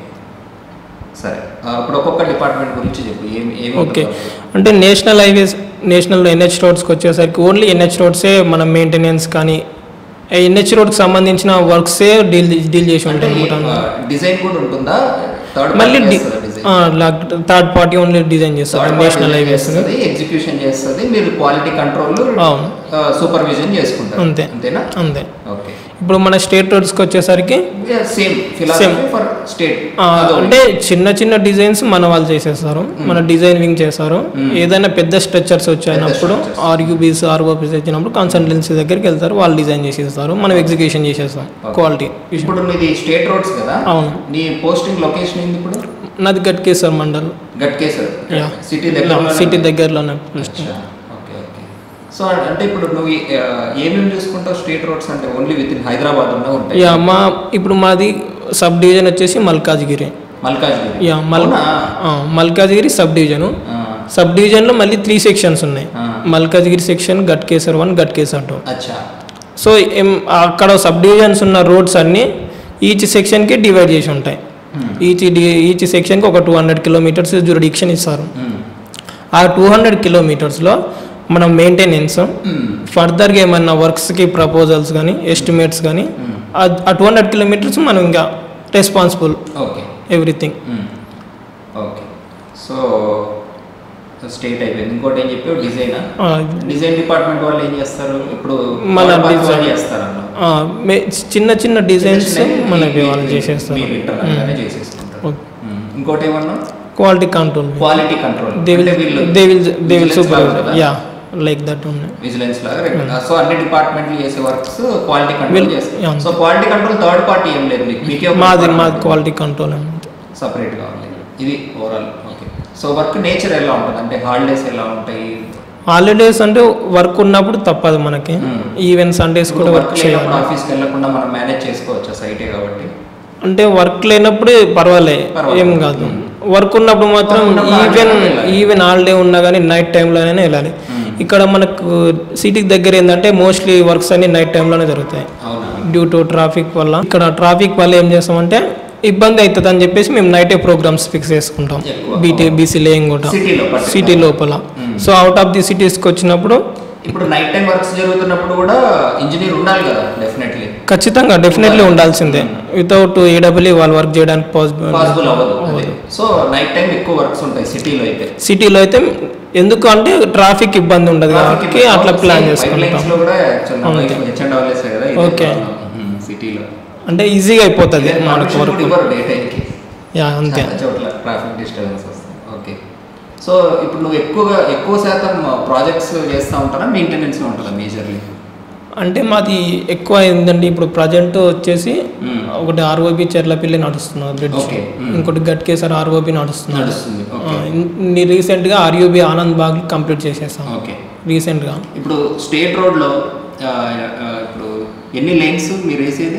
S1: సరే ఆ, ఇప్పుడు ఒక్కొక్క డిపార్ట్మెంట్ గురించి చెప్పు ఏమి ఏమి
S2: ఓకే
S1: ఉంటుంది?
S2: అంటే నేషనల్ హైవేస్ నేషనల్ ఎన్హెచ్ రోడ్స్కి వచ్చేసరికి ఓన్లీ ఎన్హెచ్ రోడ్సే మన మెయింటెనెన్స్ కానీ ఎన్హెచ్ రోడ్కి సంబంధించిన వర్క్సే డీల్ డీల్ చేసి
S1: అంటే
S2: ఉంటాయి అనమాట
S1: డిజైన్ కూడా ఉంటుందా థర్డ్
S2: మళ్ళీ
S1: design
S2: third party only design చేస్తారు నేషనల్ హైవేస్
S1: ఎగ్జిక్యూషన్ చేస్తుంది మీరు క్వాలిటీ కంట్రోల్
S2: అవును
S1: సూపర్విజన్ చేసుకుంటారు
S2: అంతే.
S1: అంతేనా
S2: అంతే
S1: ఓకే
S2: ఇప్పుడు మన స్టేట్ రోడ్స్కి వచ్చేసరికి
S1: సేమ్ ఫిలాసఫీ ఫర్ స్టేట్
S2: ఆ, అంటే చిన్న చిన్న డిజైన్స్ మన వాళ్ళు చేసేస్తారు మన డిజైన్ వింగ్ చేస్తారు ఏదైనా పెద్ద స్ట్రక్చర్స్ వచ్చాయినప్పుడు
S1: structures.
S2: ఆర్యూబీస్ ఆర్ఓపీస్ వచ్చినప్పుడు కన్సల్టెన్సీ దగ్గరికి వెళ్తారు వాళ్ళు డిజైన్ చేసేస్తారు మనం ఎగ్జిక్యూషన్ చేసేస్తాం క్వాలిటీ
S1: ఇప్పుడు నీది స్టేట్ రోడ్స్ కదా
S2: అవును
S1: నీ పోస్టింగ్ లొకేషన్ ఏంది ఇప్పుడు
S2: నాది గట్కేశ్వర్ మండల్
S1: గట్కేసర్
S2: Yeah.
S1: సిటీ దగ్గర
S2: సిటీ దగ్గరలోనే
S1: ఓకే ఓకే సో అంటే ఇప్పుడు నువ్వు ఆ, ఏమేమి చూసుకుంటావు స్టేట్ రోడ్స్ అంటే ఓన్లీ విత్ ఇన్ హైదరాబాద్ ఉన్న ఉంటాయి
S2: యా మా ఇప్పుడు మాది సబ్ డివిజన్ వచ్చేసి మల్కాజ్గిరి
S1: మల్కాజ్గిరి
S2: యా మల్
S1: అవునా?
S2: ఆ, మల్కాజ్గిరి సబ్ డివిజను
S1: ఆ,
S2: సబ్ డివిజన్లో మళ్ళీ త్రీ సెక్షన్స్ ఉన్నాయి
S1: ఆ.
S2: Malkajgiri section Ghatkesar one Ghatkesar two
S1: అచ్చా
S2: సో ఏం- అక్కడ సబ్ డివిజన్స్ ఉన్న రోడ్స్ అన్నీ ఈచ్ సెక్షన్కి డివైడ్ చేసి ఉంటాయి
S1: Hmm.
S2: ఈచ్ డి ఈచ్ సెక్షన్కి ఒక టూ హండ్రెడ్ కిలోమీటర్స్ జురిడిక్షన్ ఇస్తారు
S1: ఉమ్.
S2: ఆ టూ హండ్రెడ్ కిలోమీటర్స్లో మనం మెయింటెనెన్స్
S1: ఉమ్.
S2: ఫర్దర్గా ఏమన్నా వర్క్స్కి ప్రపోజల్స్ కానీ ఎస్టిమేట్స్ కానీ
S1: ఉమ్.
S2: ఆ టూ హండ్రెడ్ కిలోమీటర్స్ మనం ఇంకా responsible
S1: okay
S2: everything
S1: um. Okay so state అయిపోయింది ఇంకోటి ఏం చెప్పావు డిజైనా డిజైన్ డిపార్ట్మెంట్ వాళ్ళు ఏం చేస్తారు ఇప్పుడు
S2: మన
S1: third party
S2: design-
S1: వాళ్ళు చేస్తారన్న
S2: చిన్న చిన్న డిజైన్స్ మనకి వాళ్ళు చేసేస్తారు
S1: మీరు internal గానే చేసేసుకుంటారు
S2: ఓకే.
S1: ఉమ్. ఇంకోటి ఏమన్నా
S2: quality control
S1: quality control
S2: they will they will they will super yeah
S1: vigilance
S2: like that ఉన్నాయి
S1: లాగా సో అన్ని డిపార్ట్మెంట్లు చేసే వర్క్స్ క్వాలిటీ కంట్రోల్
S2: Will-
S1: చేస్తారు
S2: yeah.
S1: So quality control third party ఏం లేదు మీకు మీకే
S2: మాది మాది క్వాలిటీ కంట్రోల్ అంతే
S1: సపరేట్గా ఉంది ఇది overall okay so work nature ఎలా ఉంటుంది అంటే హాలిడేస్ ఎలా ఉంటాయి
S2: హాలిడేస్ అంటే వర్క్ ఉన్నప్పుడు తప్పదు మనకి
S1: Hmm.
S2: ఈవెన్ సండేస్ కూడా వర్క్
S1: వర్క్
S2: చేయాలి
S1: లేనప్పుడు ఆఫీస్కి వెళ్ళకుండా మనం మేనేజ్ చేసుకోవచ్చు సైటే కాబట్టి
S2: అంటే వర్క్ లేనప్పుడు పర్వాలే
S1: పర్వాలేదు.
S2: ఏం కాదు వర్క్ ఉన్నప్పుడు మాత్రం
S1: Work ఉన్నప్పుడు
S2: ఈవెన్
S1: holiday వెళ్ళాలి.
S2: ఈవెన్ హాలిడే ఉన్నా కానీ నైట్ టైంలోనే వెళ్ళాలి
S1: Hmm.
S2: ఇక్కడ మనకు సిటీకి దగ్గర ఏంటంటే మోస్ట్లీ వర్క్స్ అన్ని నైట్ టైంలోనే జరుగుతాయి
S1: అవునా
S2: డ్యూ టు ట్రాఫిక్ వల్ల ఇక్కడ ట్రాఫిక్ వల్ల ఏం చేస్తామంటే ఇబ్బంది అవుతుంది అని చెప్పేసి మేము నైటే ప్రోగ్రామ్స్ ఫిక్స్ చేసుకుంటాం
S1: ఎక్కువ.
S2: బీటీ బీసీ లేయింగ్ కూడా
S1: సిటీలో particular.
S2: సిటీ లోపల
S1: Hmm.
S2: So out of the సిటీస్కి వచ్చినప్పుడు
S1: ఇప్పుడు నైట్ టైం వర్క్స్ జరుగుతున్నప్పుడు కూడా ఇంజనీర్ ఉండాలి కదా డెఫినెట్లీ
S2: ఖచ్చితంగా డెఫినెట్లీ ఉండాల్సిందే వితౌట్ ఏడబ్ల్యూ వాళ్ళు వర్క్ చేయడానికి పాసిబుల్
S1: పాసిబుల్ అవ్వదు సో నైట్ టైం ఎక్కువ వర్క్స్ ఉంటాయి సిటీలో అయితే
S2: సిటీలో అయితే ఎందుకు అంటే ట్రాఫిక్ ఇబ్బంది ఉండదు కాబట్టి అట్లా ప్లాన్ చేసుకుంటాం
S1: లో కూడా
S2: అంతే.
S1: హెచ్ఎండ్ అవ్వలేసే కదా
S2: Okay.
S1: సిటీలో
S2: అంటే ఈజీగా అయిపోతుంది మనకు వర్క్
S1: ఇవ్వరు డే టైంకి
S2: యా అంతే
S1: చాలా చోట్ల ట్రాఫిక్ డిస్టర్బెన్స్ వస్తుంది ఓకే సో ఇప్పుడు నువ్వు ఎక్కువగా ఎక్కువ శాతం ప్రాజెక్ట్స్ చేస్తూ ఉంటారా మెయింటెనెన్స్ ఉంటుందా మేజర్లీ
S2: అంటే మాది ఎక్కువ ఏంటంటే ఇప్పుడు ప్రజెంట్ వచ్చేసి
S1: మ్మ్.
S2: ఒకటి ఆర్ఓబి చెర్లపల్లి నడుస్తున్నారు బ్రిడ్జ్
S1: ఓకే. మ్మ్.
S2: ఇంకోటి గట్కేసర్ ఆర్ఓబి నడుస్తున్నారు
S1: నడుస్తుంది ఓకే
S2: రీసెంట్గా ఆర్యూబి ఆనంద్ బాగ్ కంప్లీట్ చేసేసాం
S1: ఓకే
S2: రీసెంట్గా
S1: ఇప్పుడు స్టేట్ రోడ్లో ఆ, ఆ, ఇప్పుడు ఎన్ని లేన్స్ మీరు వేసేది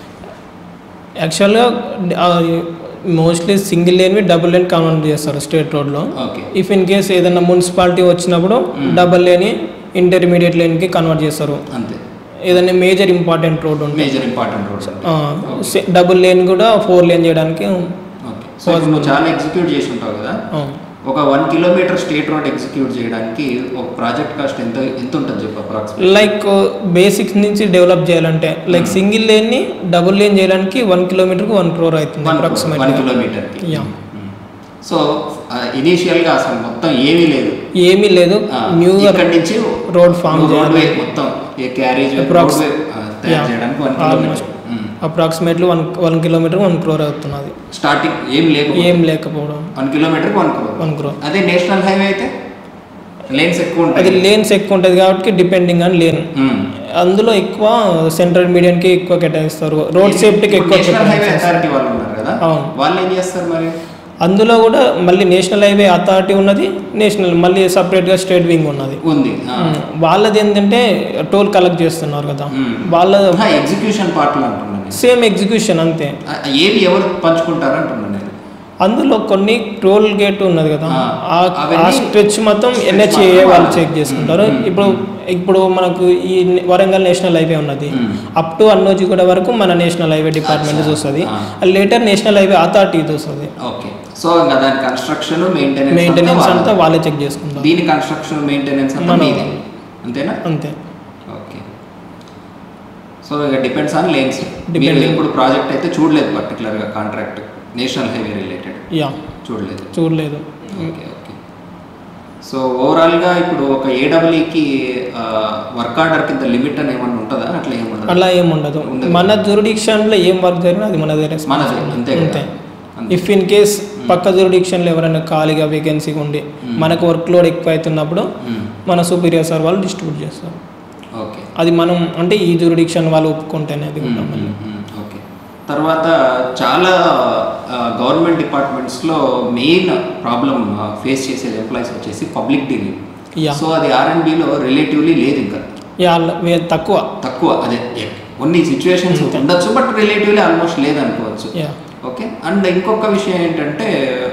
S2: యాక్చువల్గా మోస్ట్లీ సింగిల్ లేన్వి డబుల్ లేన్ కన్వర్ట్ చేస్తారు స్టేట్ రోడ్లో
S1: ఓకే
S2: ఇఫ్ ఇన్ కేస్ ఏదైనా మున్సిపాలిటీ వచ్చినప్పుడు డబుల్ లేని ఇంటర్మీడియట్ లేన్కి కన్వర్ట్ చేస్తారు
S1: అంతే
S2: ఏదైనా మేజర్ ఇంపార్టెంట్ రోడ్ ఉంటే
S1: major important roads
S2: double lane కూడా ఫోర్ లేన్ చేయడానికి
S1: ఓకే సో ఇప్పుడు నువ్వు చాలా ఎగ్జిక్యూట్ చేసి ఉంటావు కదా
S2: ఆ,
S1: ఒక one kilometre state road execute చేయడానికి ఒక ప్రాజెక్ట్ కాస్ట్ ఎంత ఎంత ఉంటుంది చెప్పు అప్రాక్సిమేట్
S2: లైక్ బేసిక్స్ నుంచి డెవలప్ చేయాలంటే లైక్ సింగిల్ లేన్ని డబుల్ లేన్ చేయడానికి వన్ కిలోమీటర్కి వన్ క్రోర్ అవుతుంది
S1: వన్ వన్
S2: అప్రాక్సిమేట్
S1: కిలోమీటర్కి
S2: యా
S1: సో ఇనీషియల్గా అసలు మొత్తం ఏమీ లేదు
S2: ఏమీ లేదు
S1: ఆ,
S2: న్యూగా
S1: ఇక్కడి నుంచి
S2: రోడ్ ఫామ్
S1: రోడ్వే
S2: చేయాలి
S1: మొత్తం ఏ క్యారేజ్
S2: Approx-
S1: రోడ్వే తయారు
S2: Yeah.
S1: చేయడానికి one
S2: Almost.
S1: Kilometre
S2: approximately one one kilometre one crore అవుతున్నది
S1: స్టార్టింగ్ ఏం లేదు
S2: ఏం లేకపోవడం
S1: one kilometre one crore
S2: one crore
S1: అదే నేషనల్ హైవే అయితే లేన్స్ ఎక్కువ
S2: అది
S1: ఉంటాయి
S2: లేన్స్ ఎక్కువ ఉంటుంది కాబట్టి డిపెండింగ్ ఆన్ లేన్
S1: మ్మ్.
S2: అందులో ఎక్కువ సెంట్రల్ మీడియంకి ఎక్కువ కేటాయిస్తారు రోడ్ సేఫ్టీకి ఎక్కువ
S1: నేషనల్ హైవే
S2: కేటాయిస్తారు
S1: అథారిటీ వాళ్ళు ఉన్నారు కదా
S2: అవును.
S1: వాళ్ళు ఏం చేస్తారు మరి
S2: అందులో కూడా మళ్ళీ నేషనల్ హైవే అథారిటీ ఉన్నది నేషనల్ మళ్ళీ సపరేట్గా స్టేట్ వింగ్ ఉన్నది
S1: ఉంది ఆ.
S2: ఉమ్, వాళ్ళది ఏంటంటే టోల్ కలెక్ట్ చేస్తున్నారు కదా
S1: మ్మ్.
S2: వాళ్ళ
S1: ఆహా, ఎగ్జిక్యూషన్ పార్ట్లో అంటున్నాను నేను.
S2: సేమ్ ఎగ్జిక్యూషన్ అంతే
S1: ఆ, ఏవి ఎవరు పంచుకుంటారు అంటున్నాను నేను
S2: అందులో కొన్ని టోల్ గేట్ ఉన్నది కదా
S1: ఆ,
S2: ఆ
S1: అవన్నీ
S2: స్ట్రెచ్ మొత్తం
S1: stretch
S2: ఎన్హెచ్ఏ
S1: మొత్తం
S2: వాళ్ళు
S1: వాళ్ళు.
S2: చెక్ చేసుకుంటారు
S1: మ్మ్,
S2: ఇప్పుడు ఇప్పుడు మనకు ఈ వరంగల్ నేషనల్ హైవే ఉన్నది
S1: మ్మ్.
S2: అప్ టు అన్నోజిగూడ వరకు మన నేషనల్ హైవే డిపార్ట్మెంట్
S1: అచ్చా.
S2: చూస్తుంది
S1: ఆ.
S2: లేటర్ నేషనల్ హైవే అథారిటీ చూస్తుంది
S1: ఓకే సో ఇంకా దాని కన్స్ట్రక్షన్ మెయింటెనెన్స్
S2: మెయింటెనెన్స్ అంతా వాళ్ళే చెక్ చేసుకుంటారు
S1: దీని కన్స్ట్రక్షన్ మెయింటెనెన్స్ అంతా
S2: మన-
S1: మీదే అంతేనా
S2: అంతే
S1: ఓకే సో ఇక డిపెండ్స్ ఆన్ లేన్స్ మీరు
S2: Depending.
S1: ఇప్పుడు ప్రాజెక్ట్ అయితే చూడలేదు పర్టికులర్గా contract national highway related
S2: yeah
S1: చూడలేదు
S2: చూడలేదు
S1: ఓకే ఓకే సో ఓవరాల్గా ఇప్పుడు ఒక ఏడబ్ల్యూకి వర్క్ ఆర్డర్ కింద లిమిట్ అని ఏమన్నా ఉంటుందా అట్లా ఏమన్నా
S2: అలా ఏం ఉండదు
S1: ఉండదు.
S2: మన జురిడిక్షన్లో ఏం వర్క్ జరిగినా అది మనదే
S1: మనదే
S2: రెస్పాన్సిబిలిటీ
S1: అంతే కదా?
S2: అంతే
S1: అంతే.
S2: ఇఫ్ ఇన్ కేస్ పక్క జురిడిక్షన్లో ఎవరైనా ఖాళీగా వేకెన్సీగా ఉండి
S1: Hmm.
S2: మనకు వర్క్ లోడ్ ఎక్కువ అవుతున్నప్పుడు
S1: మ్మ్.
S2: మన సూపీరియర్ సార్ వాళ్ళు డిస్ట్రిబ్యూట్ చేస్తారు
S1: ఓకే
S2: అది మనం అంటే ఈ జురిడిక్షన్ వాళ్ళు ఒప్పుకుంటేనే అది కూడా
S1: మ్మ్,
S2: మళ్ళీ
S1: మ్మ్, మ్మ్, ఓకే తర్వాత చాలా గవర్నమెంట్ డిపార్ట్మెంట్స్లో మెయిన్ ప్రాబ్లం ఫేస్ చేసేది ఎంప్లాయీస్ వచ్చేసి పబ్లిక్ డీలింగ్
S2: యా
S1: సో అది ఆర్ఎండ్బిలో రిలేటివ్లీ లేదు ఇంకా
S2: యా వే- తక్కువ
S1: తక్కువ అదే ఎ- కొన్ని సిచ్యువేషన్స్
S2: అంతే.
S1: ఉండొచ్చు బట్ రిలేటివ్లీ ఆల్మోస్ట్ లేదనుకోవచ్చు
S2: యా
S1: ఓకే అండ్ ఇంకొక విషయం ఏంటంటే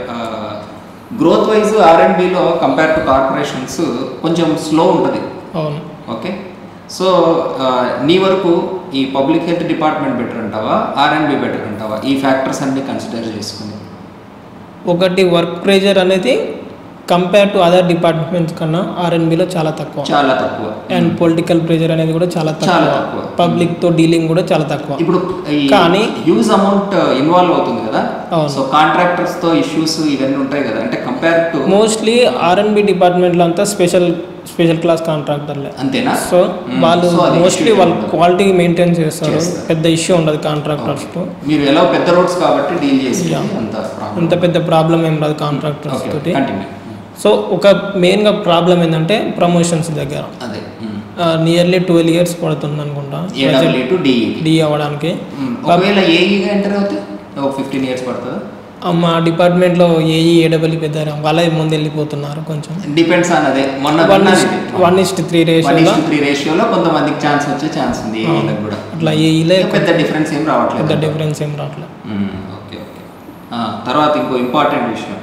S1: గ్రోత్ వైజ్ ఆర్ఎండ్బిలో కంపేర్ టు కార్పొరేషన్స్ కొంచెం స్లో ఉంటుంది
S2: అవును
S1: ఓకే సో ఆ, నీ వరకు ఈ పబ్లిక్ హెల్త్ డిపార్ట్మెంట్ బెటర్ అంటావా ఆర్ఎండ్బి బెటర్ అంటావా ఈ ఫ్యాక్టర్స్ అన్ని కన్సిడర్ చేసుకుని
S2: ఒకటి వర్క్ ప్రెజర్ అనేది కంపేర్ టు అదర్ డిపార్ట్మెంట్స్ కన్నా ఆర్ఎన్బిలో చాలా తక్కువ
S1: చాలా తక్కువ
S2: అండ్ పొలిటికల్ ప్రెజర్ అనేది కూడా చాలా
S1: చాలా
S2: తక్కువ
S1: తక్కువ.
S2: పబ్లిక్ తో డీలింగ్ కూడా చాలా తక్కువ
S1: ఇప్పుడు ఈ
S2: కానీ-
S1: హ్యూజ్ అమౌంట్ ఇన్వాల్వ్ అవుతుంది కదా
S2: అవును.
S1: సో కాంట్రాక్టర్స్ తో ఇష్యూస్ ఇవన్నీ ఉంటాయి కదా అంటే కంపేర్ టు
S2: మోస్ట్లీ ఆర్ఎన్బి డిపార్ట్మెంట్లో అంతా స్పెషల్ స్పెషల్ క్లాస్ కాంట్రాక్టర్లే
S1: అంతేనా
S2: సో
S1: మ్మ్.
S2: వాళ్ళు
S1: So అది
S2: మోస్ట్లీ
S1: issue
S2: వాళ్ళు
S1: ఉండదు.
S2: క్వాలిటీ మెయింటైన్ చేస్తారు
S1: చేస్తారు.
S2: పెద్ద ఇష్యూ ఉండదు కాంట్రాక్టర్స్తో
S1: మీరు ఎలా పెద్ద రోడ్స్ కాబట్టి డీల్ చేసి
S2: Yeah.
S1: అంత ప్రాబ్లం
S2: అంత పెద్ద ప్రాబ్లం ఏం రాదు కాంట్రాక్టర్స్
S1: ఓకే
S2: తోటి
S1: కంటిన్యూ
S2: సో ఒక మెయిన్గా ప్రాబ్లం ఏంటంటే ప్రమోషన్స్ దగ్గర
S1: అదే
S2: నియర్లీ ట్వెల్వ్ ఇయర్స్ పడుతుంది అనుకుంటా
S1: ఏడబ్ల్యూ టు డిఈ
S2: డి అవ్వడానికి
S1: ఒకవేళ ఏఈగా ఎంటర్ అవుతే ఒక ఫిఫ్టీన్ ఇయర్స్ పడుతుందా
S2: ఆ, మా డిపార్ట్మెంట్లో ఏఈ ఏడబ్ల్యూ పెద్ద వాళ్ళే ముందు వెళ్ళిపోతున్నారు కొంచెం
S1: డిపెండ్స్ ఆన్ అదే మొన్న
S2: వన్
S1: విన్నాను
S2: ఇస్ట్
S1: ఇది.
S2: వన్ ఇస్ట్ త్రీ
S1: వన్
S2: రేషియోలో
S1: ఇస్ త్రీ రేషియోలో కొంతమందికి ఛాన్స్ వచ్చే ఛాన్స్ ఉంది ఏఈలకు కూడా
S2: అట్లా ఏఈలే
S1: పెద్ద డిఫరెన్స్ ఏం రావట్లేదు
S2: పెద్ద డిఫరెన్స్ ఏం రావట్లేదు
S1: మ్మ్. ఓకే ఓకే ఆ, తర్వాత ఇంకో ఇంపార్టెంట్ విషయం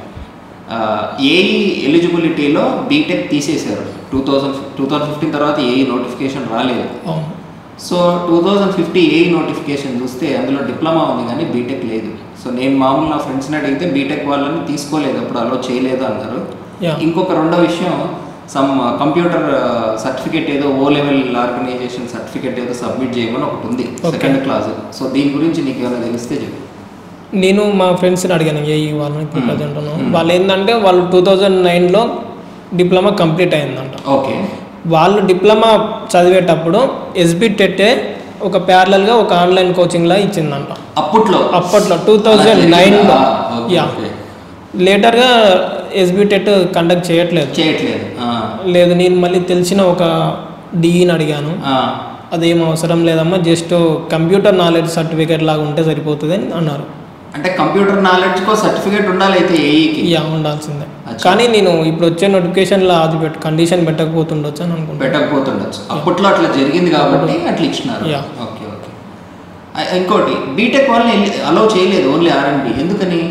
S1: ఏఈ ఎలిజిబిలిటీలో బీటెక్ తీసేశారు two thousand two thousand fifteen తర్వాత ఏఈ నోటిఫికేషన్ రాలేదు
S2: అవును
S1: so two thousand fifty AE notification చూస్తే అందులో డిప్లొమా ఉంది కానీ బీటెక్ లేదు సో నేను మామూలు నా ఫ్రెండ్స్ని అడిగితే బీటెక్ వాళ్ళని తీసుకోలేదు అప్పుడు అలో చేయలేదు అన్నారు
S2: యా
S1: ఇంకొక రెండో విషయం సమ్ కంప్యూటర్ సర్టిఫికేట్ ఏదో ఓ లెవెల్ ఆర్గనైజేషన్ సర్టిఫికేట్ ఏదో సబ్మిట్ చేయమని ఒకటి ఉంది
S2: Okay.
S1: సెకండ్ క్లాస్ సో దీని గురించి నీకు ఏమైనా తెలిస్తే చెప్పు
S2: నేను మా ఫ్రెండ్స్ని అడిగాను ఏఈ వాళ్ళని ఇప్పుడు
S1: Hmm.
S2: Present
S1: Hmm.
S2: వాళ్ళు ఏంటంటే వాళ్ళు టూ థౌజండ్ నైన్లో డిప్లొమా కంప్లీట్ అయిందంట
S1: ఓకే
S2: వాళ్ళు డిప్లొమా చదివేటప్పుడు ఎస్బి టెట్టే ఒక ప్యారలల్గా ఒక ఆన్లైన్ కోచింగ్లా ఇచ్చిందంట
S1: అప్పట్లో
S2: అప్పట్లో టూ థౌజండ్ నైన్లో
S1: ఆ, okay,
S2: యా
S1: okay.
S2: లేటర్గా ఎస్బి టెట్ కండక్ట్ చేయట్లేదు
S1: చేయట్లేదు ఆ,
S2: లేదు నేను మళ్ళీ తెలిసిన ఒక డిఈని అడిగాను
S1: ఆ,
S2: అదేం అవసరం లేదమ్మా జస్ట్ కంప్యూటర్ నాలెడ్జ్ సర్టిఫికేట్ లాగా ఉంటే సరిపోతుంది అని అన్నారు
S1: అంటే కంప్యూటర్ నాలెడ్జ్ కో సర్టిఫికేట్ ఉండాలి అయితే ఏఈకి
S2: యా ఉండాల్సిందే
S1: అచ్చా.
S2: కానీ నేను ఇప్పుడు వచ్చే నోటిఫికేషన్లో అది పెట్ట కండిషన్ పెట్టకపోతుండొచ్చు అని అనుకుంటున్నాను
S1: పెట్టకపోతుండొచ్చు అప్పట్లో అట్లా జరిగింది కాబట్టి అట్లా ఇచ్చినారు
S2: Yeah.
S1: ఓకే ఓకే ఆ, ఇంకోటి బీటెక్ వాళ్ళని అలౌ చేయలేదు ఓన్లీ ఆర్ఎండ్బి ఎందుకని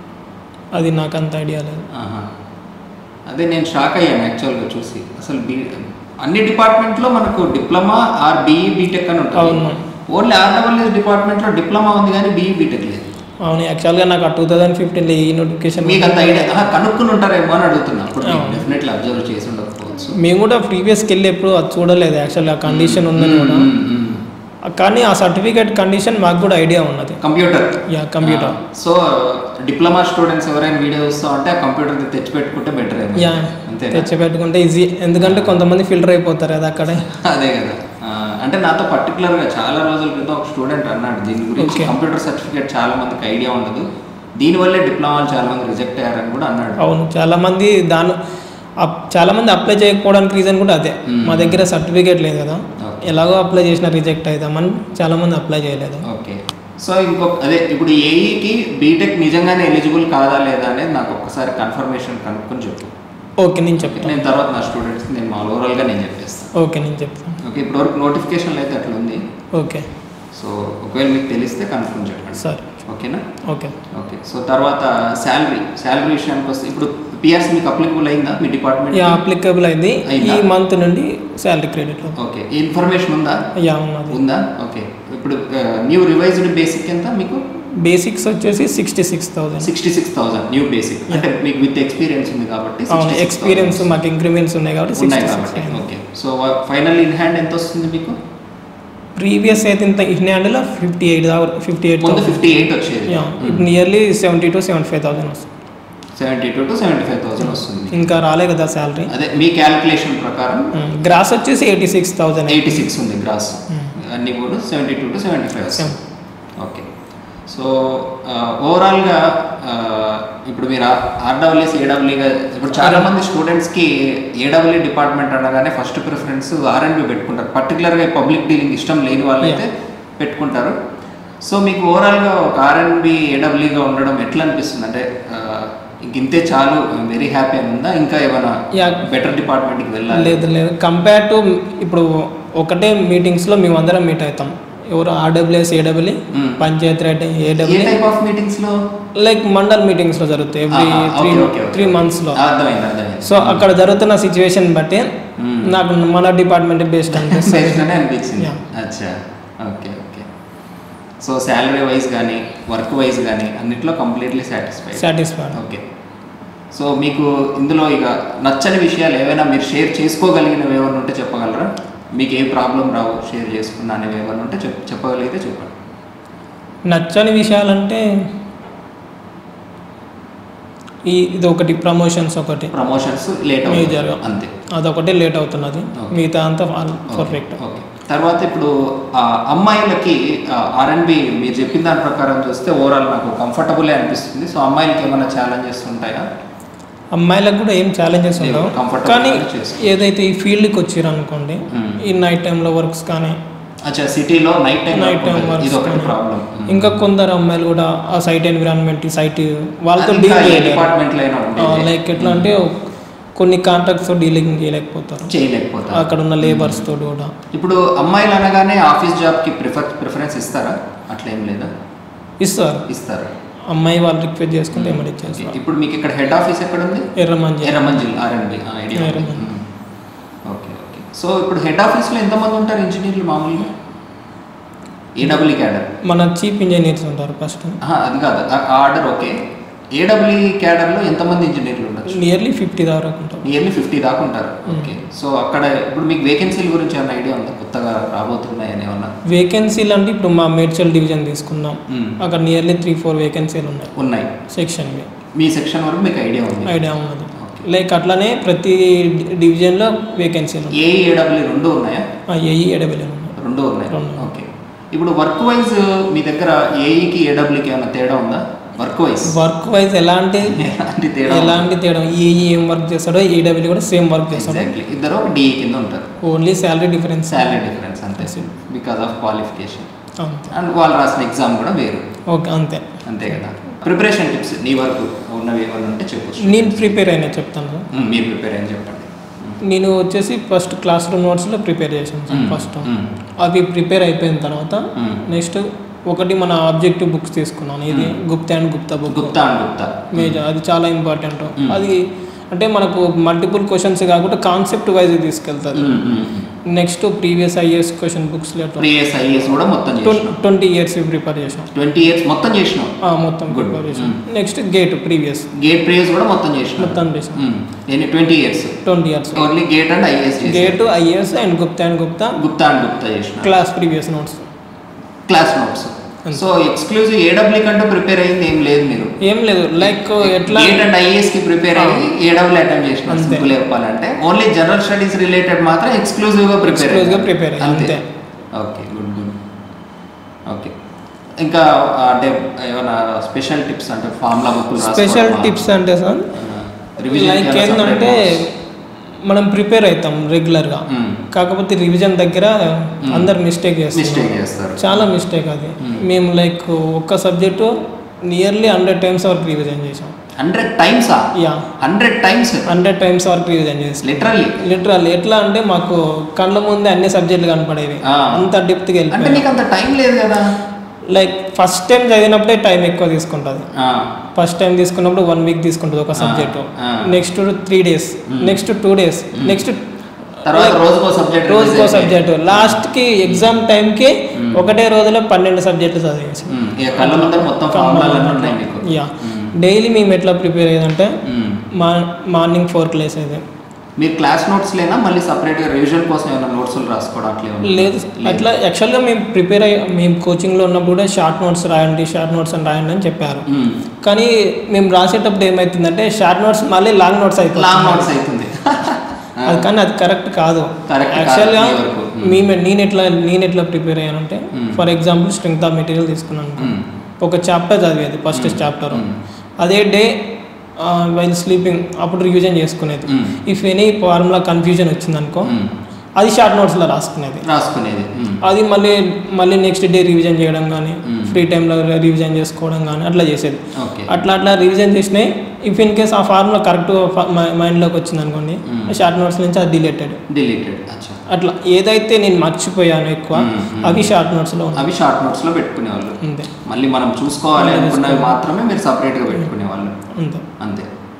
S2: అది నాకు అంత ఐడియా లేదు
S1: ఆహా. అదే నేను షాక్ అయ్యాను యాక్చువల్గా చూసి అసలు బీ అన్ని డిపార్ట్మెంట్లో మనకు డిప్లొమా ఆర్ బీఈ బీటెక్ అని ఉంటుంది
S2: అవును.
S1: ఓన్లీ ఆర్డబ్ల్యూఎస్ డిపార్ట్మెంట్లో డిప్లొమా ఉంది కానీ బీఈ బీటెక్ లేదు
S2: అవును యాక్చువల్గా నాకు టూ థౌజండ్ ఫిఫ్టీన్లో ఈ నోటిఫికేషన్
S1: మీకు అంత ఐడియా ఆహా, కనుక్కుని ఉంటారేమో అని అడుగుతున్నా అప్పుడు
S2: అవును.
S1: డెఫినెట్లీ అబ్జర్వ్ చేసి ఉండకపోవచ్చు
S2: మేము కూడా ప్రీవియస్కి వెళ్ళి ఎప్పుడు అది చూడలేదు యాక్చువల్గా కండిషన్ ఉందని కూడా
S1: మ్మ్, మ్మ్.
S2: కానీ ఆ సర్టిఫికేట్ కండిషన్ మాకు కూడా ఐడియా ఉన్నది
S1: computer
S2: yeah computer
S1: so diploma students ఎవరైనా వీడియో చూస్తా ఉంటే ఆ కంప్యూటర్ తెచ్చి పెట్టుకుంటే బెటర్
S2: యా
S1: అంతే
S2: తెచ్చి పెట్టుకుంటే ఈజీ ఎందుకంటే కొంతమంది ఫిల్టర్ అయిపోతారు కదా అక్కడే
S1: అదే కదా ఆ, అంటే నాతో పర్టికులర్ గా చాలా రోజుల క్రితం ఒక స్టూడెంట్ అన్నాడు దీని గురించి
S2: Okay.
S1: కంప్యూటర్ సర్టిఫికేట్ చాలా మందికి ఐడియా ఉండదు దీనివల్లే డిప్లొమాలు చాలా మంది రిజెక్ట్ అయ్యారని కూడా అన్నాడు
S2: అవును చాలా మంది దాని అప్- చాలా మంది అప్లై చేయకపోవడానికి రీజన్ కూడా అదే
S1: మ్మ్.
S2: మా దగ్గర సర్టిఫికేట్ లేదు కదా
S1: Okay.
S2: ఎలాగో అప్లై చేసిన రిజెక్ట్ అవుతామని చాలా మంది అప్లై చేయలేదు
S1: ఓకే సో ఇంకొక అదే ఇప్పుడు ఏఈకి బీటెక్ నిజంగానే ఎలిజిబుల్ కాదా లేదా అనేది నాకు ఒక్కసారి కన్ఫర్మేషన్ కనుక్కొని చెప్పు
S2: ఓకే నేను చెప్తాను
S1: నేను తర్వాత నా స్టూడెంట్స్కి నేను మా ఓవరాల్గా నేను చెప్పేస్తాను
S2: ఓకే నేను చెప్తాను
S1: ఓకే ఇప్పటివరకు నోటిఫికేషన్లు అయితే అట్లా ఉంది
S2: ఓకే
S1: సో ఒకవేళ మీకు తెలిస్తే కన్ఫర్మ్ చెప్పండి
S2: సరే
S1: ఓకేనా
S2: ఓకే
S1: ఓకే సో తర్వాత శాలరీ శాలరీ విషయానికి వస్తే ఇప్పుడు పిఆర్సీ మీకు అప్లికబుల్ అయిందా మీ డిపార్ట్మెంట్
S2: యా అప్లికబుల్ అయింది
S1: అయిందా?
S2: ఈ మంత్ నుండి శాలరీ క్రెడిట్
S1: ఓకే ఇన్ఫర్మేషన్ ఉందా
S2: యా ఉన్నది
S1: ఉందా ఓకే ఇప్పుడు న్యూ రివైజ్డ్ బేసిక్ ఎంత మీకు
S2: బేసిక్స్ వచ్చేసి sixty six thousand
S1: sixty six thousand new basic అంటే మీకు విత్ ఎక్స్పీరియన్స్ ఉంది కాబట్టి
S2: అవును
S1: 66,000
S2: ఎక్స్పీరియన్స్ మాకు ఇంక్రిమెంట్స్ ఉన్నాయి కాబట్టి
S1: ఉన్నాయి
S2: సిక్స్టీ
S1: కాబట్టి
S2: six
S1: okay so final in hand ఎంత వస్తుంది మీకు
S2: ప్రీవియస్ అయితే ఇంత ఇన్ హ్యాండ్లో ఫిఫ్టీ ఎయిట్ ఫిఫ్టీ ఎయిట్
S1: ముందు ఫిఫ్టీ ఎయిట్ వచ్చేది
S2: ఇప్పుడు nearly seventy to seventy five thousand వస్తుంది
S1: seventy two to seventy five thousand వస్తుంది
S2: ఇంకా రాలే కదా శాలరీ
S1: అదే మీ క్యాలిక్యులేషన్ ప్రకారం
S2: గ్రాస్ వచ్చేసి eighty six thousand
S1: eighty six ఉంది గ్రాస్ అన్ని కూడా seventy two to seventy five
S2: Same.
S1: Okay so ఓవరాల్గా ఇప్పుడు మీరు ఆర్డబ్ల్యూఎస్ ఏడబ్ల్యూగా ఇప్పుడు చాలా మంది స్టూడెంట్స్కి ఏడబ్ల్యూ డిపార్ట్మెంట్ అనగానే ఫస్ట్ ప్రిఫరెన్స్ ఆర్ఎండ్బి పెట్టుకుంటారు పర్టికులర్గా పబ్లిక్ డీలింగ్ ఇష్టం లేని వాళ్ళు అయితే పెట్టుకుంటారు సో మీకు ఓవరాల్గా ఒక ఆర్ఎండ్బి ఏడబ్ల్యూగా ఉండడం ఎట్లా అనిపిస్తుంది అంటే ఆ, ఇంక ఇంతే చాలు వెరీ హ్యాపీ అని ఉందా ఇంకా ఏమైనా
S2: Yeah.
S1: బెటర్ డిపార్ట్మెంట్కి వెళ్ళాలి
S2: లేదు లేదు కంపేర్ టు ఇప్పుడు ఒకటే మీటింగ్స్లో మేము అందరం మీట్ అవుతాం ఎవరు ఆర్డబ్ల్యూఎస్ ఏడబ్ల్యూ
S1: Hmm.
S2: పంచాయత్ రైట్
S1: ఏ
S2: ఏడబ్ల్యూ
S1: టైప్ ఆఫ్ మీటింగ్స్ లో
S2: లైక్ మండల్ మీటింగ్స్లో జరుగుతాయి ఎవ్రీ
S1: ఆహా,
S2: three
S1: okay, okay, okay.
S2: Three మంత్స్లో
S1: అర్థమైంది అర్థమైంది
S2: సో అక్కడ జరుగుతున్న సిచ్యువేషన్ బట్టి
S1: Hmm.
S2: నాకు మన డిపార్ట్మెంట్ బెస్ట్ అనిపిస్తుంది
S1: బెస్ట్ అనే అనిపించింది
S2: Yeah.
S1: అచ్చా okay okay so salary wise కానీ వర్క్ వైజ్ కానీ అన్నిట్లో completely satisfied
S2: satisfied
S1: okay so మీకు ఇందులో ఇక నచ్చని విషయాలు ఏవైనా మీరు షేర్ చేసుకోగలిగినవి ఏమైనా ఉంటే చెప్పగలరా మీకు ఏ ప్రాబ్లం రావు షేర్ చేసుకున్నా అనేవి ఏమైనా ఉంటే చెప్ చెప్పగలిగితే చెప్పండి
S2: నచ్చని విషయాలంటే ఈ ఇది ఒకటి ప్రమోషన్స్ ఒకటి
S1: ప్రమోషన్స్ లేట్
S2: Major.
S1: అంతే
S2: అదొకటి లేట్ అవుతున్నది
S1: Okay.
S2: మిగతా అంతా పర్ఫెక్ట్
S1: ఓకే తర్వాత ఇప్పుడు ఆ, అమ్మాయిలకి ఆర్ఎన్బి మీరు చెప్పిన దాని ప్రకారం చూస్తే ఓవరాల్ నాకు కంఫర్టబుల్ అనిపిస్తుంది సో అమ్మాయిలకి ఏమైనా ఛాలెంజెస్ ఉంటాయా
S2: అమ్మాయిలకు కూడా ఏం ఛాలెంజెస్
S1: లేవు,
S2: ఉండవు
S1: comfortable
S2: కానీ
S1: గానే చేసుకో.
S2: ఏదైతే ఈ ఫీల్డ్కి వచ్చారు అనుకోండి
S1: Hmm.
S2: ఈ నైట్ టైంలో వర్క్స్ కానీ
S1: అచ్చా సిటీలో night time
S2: night time works
S1: ఇది ఒకటి
S2: కానీ
S1: ప్రాబ్లం
S2: ఇంకా కొందరు అమ్మాయిలు కూడా ఆ సైట్ ఎన్విరాన్మెంట్ ఈ సైట్ వాళ్ళతో డీల్ చేయలేరు
S1: డిపార్ట్మెంట్ అయినా ఉండేది
S2: లైక్ ఎట్లా అంటే కొన్ని కాంట్రాక్ట్స్ డీలింగ్ చేయలేకపోతారు
S1: చేయలేకపోతారు
S2: అక్కడ ఉన్న లేబర్స్ తోటి కూడా
S1: ఇప్పుడు అమ్మాయిలు అనగానే ఆఫీస్ జాబ్ కి ప్రిఫర్ ప్రిఫరెన్స్ ఇస్తారా అట్లా ఏం లేదా
S2: ఇస్తారు
S1: ఇస్తారు
S2: అమ్మాయి వాళ్ళు రిక్వెస్ట్ చేసుకుంటే ఏమైనా ఇచ్చేస్తారు
S1: Okay. ఇప్పుడు మీకు ఇక్కడ హెడ్ ఆఫీస్ ఎక్కడ ఉంది
S2: ఎర్రమంజి
S1: Erramanzil R and B idea
S2: Erramanzil.
S1: Okay okay so ఇప్పుడు హెడ్ ఆఫీస్లో ఎంతమంది ఉంటారు ఇంజనీర్లు మామూలుగా ఏడబ్ల్యూ క్యాడర్
S2: మన చీఫ్ ఇంజనీర్స్ ఉంటారు ఫస్ట్
S1: అది కాదు ఆ ఆర్డర్ ఓకే ఏడబ్ల్యూ క్యాడర్లో ఎంతమంది ఇంజనీర్లు ఉండొచ్చు
S2: నియర్లీ ఫిఫ్టీ దాకా ఉంటారు
S1: నియర్లీ ఫిఫ్టీ దాకా ఉంటారు ఓకే సో అక్కడ ఇప్పుడు మీకు వేకెన్సీల గురించి ఏమైనా ఐడియా ఉందా కొత్తగా రాబోతున్నాయని ఏమన్నా
S2: వేకెన్సీలు అంటే ఇప్పుడు మా మేడ్చల్ డివిజన్ తీసుకుందాం
S1: మ్మ్.
S2: అక్కడ నియర్లీ త్రీ ఫోర్ వేకెన్సీలు ఉన్నాయి
S1: ఉన్నాయి
S2: సెక్షన్
S1: మీ సెక్షన్ వరకు మీకు ఐడియా ఉంది
S2: ఐడియా ఉన్నది
S1: ఓకే
S2: లైక్ అట్లానే ప్రతి డివిజన్లో వేకెన్సీలు
S1: ఏ ఏడబ్ల్యూ రెండు ఉన్నాయా
S2: ఉన్నాయి ఏఈ ఎడబెల్ ఉన్నాయి
S1: రెండు ఉన్నాయి
S2: రెండు.
S1: ఓకే ఇప్పుడు వర్క్ వైజ్ మీ దగ్గర ఏఈకి ఏడబ్ల్యూకి ఏమైనా తేడా ఉందా వర్క్ వైజ్
S2: వర్క్ వైజ్ ఎలాంటి
S1: ఎలాంటి తేడా
S2: ఎలాంటి తేడా ఏఈ ఏం వర్క్ చేస్తాడో ఏడబ్ల్యూ కూడా సేమ్ వర్క్ చేస్తాడు
S1: ఎగ్జాక్ట్లీ ఇద్దరు ఒక డిఈ కింద ఉంటారు
S2: only salary difference
S1: salary difference అంతే అంతే బికాస్ ఆఫ్ క్వాలిఫికేషన్
S2: అంతే
S1: అండ్ వాళ్ళు రాసిన ఎగ్జామ్ కూడా వేరు
S2: ఓకే అంతే
S1: అంతే కదా ప్రిపరేషన్ టిప్స్ నీ వరకు ఉన్నవి ఏమైనా ఉంటే చెప్పు
S2: నేను ప్రిపేర్ అయినా చెప్తాను సార్
S1: మ్మ్, మీరు ప్రిపేర్ అని చెప్పండి
S2: నేను వచ్చేసి ఫస్ట్ క్లాస్ రూమ్ నోట్స్లో ప్రిపేర్ చేశాను సార్
S1: మ్మ్.
S2: ఫస్ట్
S1: మ్మ్.
S2: అవి ప్రిపేర్ అయిపోయిన తర్వాత
S1: మ్మ్.
S2: నెక్స్ట్ ఒకటి మన ఆబ్జెక్టివ్ బుక్స్ తీసుకున్నాను ఇది Gupta and Gupta book
S1: Gupta and Gupta
S2: major అది చాలా ఇంపార్టెంట్
S1: మ్మ్.
S2: అది అంటే మనకు మల్టిపుల్ క్వశ్చన్స్ కాకుండా కాన్సెప్ట్ వైజ్ తీసుకెళ్తుంది next previous IAS question books
S1: previous IAS కూడా మొత్తం చేసినాం
S2: ట్వంటీ ఇయర్స్ ప్రిపేర్ చేసాం
S1: ట్వంటీ ఇయర్స్ మొత్తం చేసినాం
S2: ఆ, మొత్తం
S1: Good.
S2: ప్రిపేర్ చేసాం
S1: మ్మ్.
S2: Next GATE previous
S1: GATE previous కూడా మొత్తం చేసినాం
S2: మొత్తం చేసాం
S1: ఎన్ని twenty years
S2: twenty years
S1: only GATE and IAS
S2: GATE IAS and Gupta and Gupta
S1: Gupta and Gupta చేసిన
S2: class previous notes
S1: class notes
S2: అంతే.
S1: సో ఎక్స్క్లూజివ్ ఏడబ్ల్యూ కంటే ప్రిపేర్ అయింది ఏం లేదు మీరు
S2: ఏం లేదు లైక్ ఎట్లా
S1: గేట్ అండ్ ఐఏఎస్ కి ప్రిపేర్ అయ్యి ఏడబ్ల్యూ అటెంప్ట్ చేసిన
S2: అంతే.
S1: సింపుల్ చెప్పాలంటే ఓన్లీ జనరల్ స్టడీస్ రిలేటెడ్ మాత్రం ఎక్స్క్లూజివ్ గా ప్రిపేర్
S2: Exclusive గా prepare అయ్యారు, అంతే.
S1: ఓకే గుడ్ గుడ్ ఓకే ఇంకా అంటే ఏమైనా స్పెషల్ టిప్స్ అంటే ఫార్ములా బుక్
S2: స్పెషల్ టిప్స్ అంటే సార్ లైక్ ఏంటంటే మనం ప్రిపేర్ అవుతాం రెగ్యులర్గా కాకపోతే రివిజన్ దగ్గర అందరు మిస్టేక్
S1: మిస్టేక్
S2: చేస్తారు
S1: చేస్తారు
S2: చాలా మిస్టేక్ అది మేము లైక్ ఒక్క సబ్జెక్టు నియర్లీ హండ్రెడ్ టైమ్స్ వరకు రివిజన్ చేసాం
S1: hundred times
S2: yeah
S1: hundred times
S2: hundred times వరకు రివిజన్ చేసాం
S1: లిటరల్లీ
S2: లిటరల్ ఎట్లా అంటే మాకు కళ్ళ ముందే అన్ని సబ్జెక్టులు కనపడేవి
S1: ఆ.
S2: అంత డెప్త్కి
S1: అంటే
S2: వెళ్ళిపోయి
S1: నీకు అంత టైం లేదు కదా
S2: లైక్ ఫస్ట్ టైం చదివినప్పుడే టైం ఎక్కువ తీసుకుంటుంది
S1: ఆ,
S2: ఫస్ట్ టైం తీసుకున్నప్పుడు వన్ వీక్ తీసుకుంటుంది ఒక సబ్జెక్టు
S1: ఆ.
S2: Next three days next two days next
S1: తర్వాత రోజుకో సబ్జెక్ట్
S2: రోజుకో సబ్జెక్టు లాస్ట్కి ఎగ్జామ్ టైంకి ఒకటే రోజులో పన్నెండు సబ్జెక్టులు చదివేసి
S1: ఇక కళ్ళ ముందర మొత్తం ఫార్ములాలు ఉంటాయి మీకు
S2: యా డైలీ మేము ఎట్లా ప్రిపేర్ అయ్యేదంటే
S1: మ్మ్.
S2: మా మార్నింగ్ ఫోర్కి లేసేది
S1: మీరు క్లాస్ నోట్స్ లేనా మళ్ళీ సపరేట్గా రివిజన్ కోసం ఏమైనా నోట్స్ రాసుకోవడం అట్లా ఏమన్నా?
S2: లేదు అట్లా యాక్చువల్గా మేము ప్రిపేర్ అయ్యి మేము కోచింగ్లో ఉన్నప్పుడు కూడా షార్ట్ నోట్స్ రాయండి షార్ట్ నోట్స్ అని రాయండి అని చెప్పారు
S1: మ్మ్.
S2: కానీ మేము రాసేటప్పుడు ఏమవుతుందంటే షార్ట్ నోట్స్ మళ్ళీ లాంగ్ నోట్స్ అయిపోతుంది
S1: లాంగ్ నోట్స్ అవుతుంది
S2: అది కానీ అది కరెక్ట్ కాదు
S1: Correct కాదు,
S2: యాక్చువల్గా
S1: మీ వరకు.
S2: మేము నేను ఎట్లా నేను ఎట్లా ప్రిపేర్ అయ్యానంటే
S1: Hmm.
S2: For example strength of material తీసుకున్నాను
S1: మ్మ్.
S2: ఒక చాప్టర్ చదివేది ఫస్ట్ చాప్టర్
S1: Hmm.
S2: అదే డే వైల్ స్లీపింగ్ అప్పుడు రివిజన్ చేసుకునేది
S1: Hmm.
S2: If any formula confusion వచ్చిందనుకో
S1: మ్మ్.
S2: అది షార్ట్ నోట్స్లో రాసుకునేది
S1: రాసుకునేది మ్మ్.
S2: అది మళ్ళీ మళ్ళీ నెక్స్ట్ డే రివిజన్ చేయడం కానీ
S1: Hmm.
S2: ఫ్రీ టైంలో రివిజన్ చేసుకోవడం కానీ అట్లా చేసేది
S1: ఓకే
S2: అట్లా అట్లా రివిజన్ చేసినాయి ఇఫ్ ఇన్ కేస్ ఆ ఫార్ములా కరెక్ట్ మైండ్లోకి వచ్చింది అనుకోండి
S1: Hmm.
S2: షార్ట్ నోట్స్ నుంచి అది డిలేటెడ్
S1: డిలీటెడ్ అచ్చా
S2: అట్లా ఏదైతే నేను మర్చిపోయాను ఎక్కువ
S1: Hmm, hmm.
S2: అవి షార్ట్ నోట్స్లో ఉన్నాయి
S1: అవి షార్ట్ నోట్స్లో పెట్టుకునేవాళ్ళు
S2: అంతే
S1: మళ్ళీ మనం చూసుకోవాలి
S2: మళ్ళీ
S1: అనుకున్నవి
S2: చూసుకోవాలి.
S1: మాత్రమే మీరు సపరేట్గా పెట్టుకునేవాళ్ళు
S2: అంతే
S1: అంతే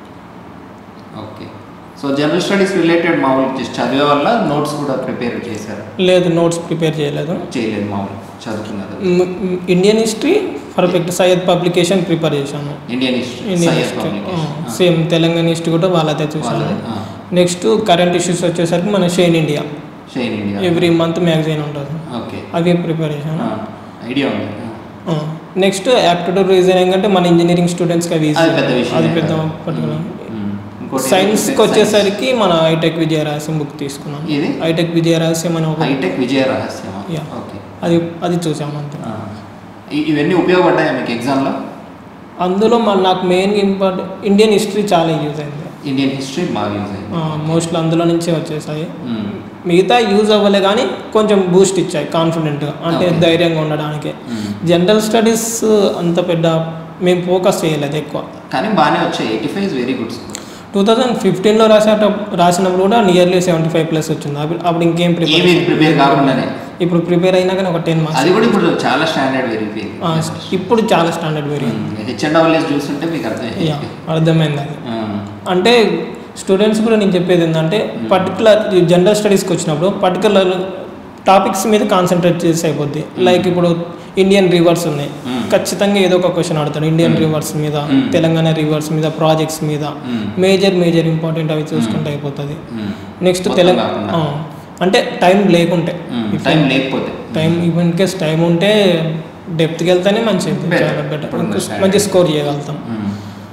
S1: okay so general studies related మామూలు just చదివే వల్ల నోట్స్ కూడా ప్రిపేర్ చేశారు
S2: లేదు నోట్స్ ప్రిపేర్ చేయలేదు
S1: చేయలేదు మామూలు చదువుకున్నారు
S2: మ్, మ్, Indian history perfect Syed publication prepare చేశాను
S1: Indian history
S2: Indian history same Telangana history కూడా వాళ్ళదే చూసాను నెక్స్ట్ కరెంట్ ఇష్యూస్ వచ్చేసరికి మన Shine India
S1: Shine India
S2: every month magazine ఉంటుంది
S1: ఓకే
S2: అవి ప్రిపేర్ చేశాను
S1: ఐడియా ఉంది
S2: నెక్స్ట్ యాప్టిట్యూడ్ రీజనింగ్ అంటే మన ఇంజనీరింగ్ స్టూడెంట్స్కి అవి easy.
S1: అది పెద్ద విషయం
S2: అది పెద్ద
S1: కాదు.
S2: పర్టికులర్
S1: మ్మ్. ఇంకోటి
S2: సైన్స్కి
S1: ఏంటంటే
S2: వచ్చేసరికి మన హైటెక్ విజయ రహస్యం బుక్ తీసుకున్నాను
S1: ఇది
S2: హైటెక్ విజయ రహస్యం అని ఒక
S1: హైటెక్ విజయ రహస్యం
S2: Yeah.
S1: ఓకే
S2: అది అది చూసాము అంతే
S1: ఆ. ఇ- ఇవన్నీ ఉపయోగపడ్డాయా మీకు ఎగ్జామ్లో
S2: అందులో మన నాకు మెయిన్ ఇంపార్టెంట్ ఇండియన్ హిస్టరీ చాలా యూజ్ అయింది
S1: ఇండియన్ హిస్టరీ బాగా యూజ్ అయింది
S2: మోస్ట్లీ అందులో నుంచే వచ్చేసాయి
S1: మ్మ్.
S2: మిగతా యూజ్ అవ్వలే కానీ కొంచెం బూస్ట్ ఇచ్చాయి కాన్ఫిడెంట్గా అంటే
S1: Okay.
S2: ధైర్యంగా ఉండడానికి
S1: మ్మ్.
S2: జనరల్ స్టడీస్ అంత పెద్ద మేము ఫోకస్ చేయలేదు ఎక్కువ
S1: కానీ బాగానే వచ్చాయి eighty five is very good score
S2: two thousand ఫిఫ్టీన్లో రాసేట రాసినప్పుడు కూడా నియర్లీ సెవెంటీ ఫైవ్ ప్లస్ వచ్చింది అప్పుడు అప్పుడు ఇంకేం
S1: ఏమి
S2: ప్రిపేర్
S1: ప్రిపేర్ కాకుండానే
S2: ఇప్పుడు ప్రిపేర్ అయినా కానీ ఒక టెన్ మార్క్స్
S1: అది కూడా ఇప్పుడు చాలా స్టాండర్డ్ వెరిఫై
S2: ఇప్పుడు చాలా standard variant
S1: H and WS చూస్తుంటే మీకు అర్థం
S2: యా అర్థమైంది అది అంటే స్టూడెంట్స్ కూడా నేను చెప్పేది ఏంటంటే పర్టికులర్ జనరల్ స్టడీస్కి వచ్చినప్పుడు పర్టికులర్ టాపిక్స్ మీద కాన్సన్ట్రేట్ చేసి అయిపోద్ది లైక్ ఇప్పుడు ఇండియన్ రివర్స్ ఉన్నాయి
S1: Hmm.
S2: ఖచ్చితంగా ఏదో ఒక క్వశ్చన్ అడుగుతాడు ఇండియన్
S1: Hmm.
S2: రివర్స్ మీద
S1: Hmm.
S2: తెలంగాణ రివర్స్ మీద ప్రాజెక్ట్స్ మీద మేజర్ మేజర్ ఇంపార్టెంట్ అవి చూసుకుంటే అయిపోతుంది నెక్స్ట్
S1: మొత్తం
S2: తెలంగాణ
S1: కాకుండా.
S2: అంటే టైం లేకుంటే
S1: టైం లేకపోతే
S2: టైం ఇన్ కేస్ టైం ఉంటే డెప్త్కి వెళ్తేనే మంచిది
S1: Better.
S2: చాలా బెటర్
S1: ఇప్పుడు ఉన్న
S2: మంచి
S1: standard.
S2: స్కోర్ చేయగలుగుతాం
S1: మ్మ్.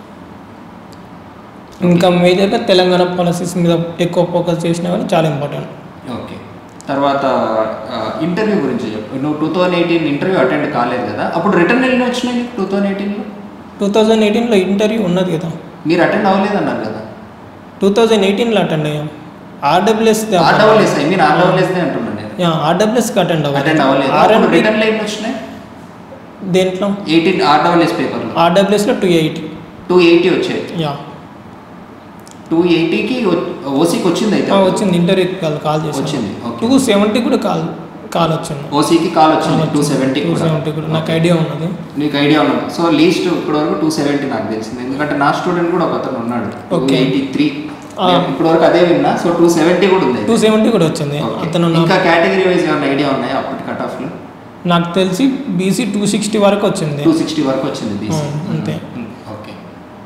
S2: ఇంకా మేజర్గా తెలంగాణ పాలసీస్ మీద ఎక్కువ ఫోకస్ చేసినా కానీ చాలా ఇంపార్టెంట్
S1: ఓకే తర్వాత ఇంటర్వ్యూ గురించి చెప్పు నువ్వు two thousand eighteen interview attend కాలేదు కదా అప్పుడు రిటర్న్ ఎన్ని వచ్చినాయి టూ థౌజండ్ ఎయిటీన్లో
S2: టూ థౌజండ్ ఎయిటీన్లో ఇంటర్వ్యూ ఉన్నది కదా
S1: మీరు అటెండ్ అవ్వలేదు అన్నారు కదా
S2: టూ థౌజండ్ ఎయిటీన్లో అటెండ్ అయ్యాం ఆర్డబ్ల్యూఎస్
S1: ఆర్డబ్ల్యూఎస్ ఐ మీన్ ఆర్డబ్ల్యూఎస్దే అంటున్నాను నేను
S2: ఆర్డబ్ల్యూఎస్కి అటెండ్
S1: అటెండ్
S2: అవ్వాలి
S1: అవ్వలేదు
S2: ఆర్ఎండ్బి
S1: రిటర్న్ లైన్ వచ్చినాయి
S2: దేంట్లో
S1: ఎయిటీన్ ఆర్డబ్ల్యూఎస్ పేపర్లో
S2: ఆర్డబ్ల్యూఎస్లో టూ ఎయిటీ
S1: టూ ఎయిటీ వచ్చాయి
S2: యా
S1: టూ ఎయిటీకి ఓసీకి వచ్చింది అయితే
S2: వచ్చింది ఇంటర్వ్యూకి కాల్ కాల్ చేసి
S1: వచ్చింది ఓకే
S2: టూ సెవెంటీ కూడా కాల్ కాల్ వచ్చింది
S1: ఓసీకి కాల్ వచ్చింది టూ సెవెంటీ
S2: టూ సెవెంటీ కూడా నాకు ఐడియా ఉన్నది
S1: నీకు ఐడియా ఉన్నది సో లీస్ట్ ఇప్పటి వరకు టూ సెవెంటీ నాకు తెలిసింది ఎందుకంటే నా స్టూడెంట్ కూడా ఒక అతను ఉన్నాడు టూ
S2: Okay.
S1: ఎయిటీ త్రీ
S2: ఆ.
S1: ఇప్పటి వరకు అదే విన్నా సో టూ సెవెంటీ కూడా ఉంది
S2: టూ సెవెంటీ కూడా వచ్చింది
S1: Okay.
S2: అతను నా-
S1: ఇంకా కేటగిరీ వైజ్ ఏమైనా ఐడియా ఉన్నాయా అప్పటి కట్ ఆఫ్లో
S2: నాకు తెలిసి బీసీ టూ సిక్స్టీ వరకు వచ్చింది
S1: టూ సిక్స్టీ వరకు వచ్చింది బీసీ
S2: ఆ, అంతే.
S1: ఓకే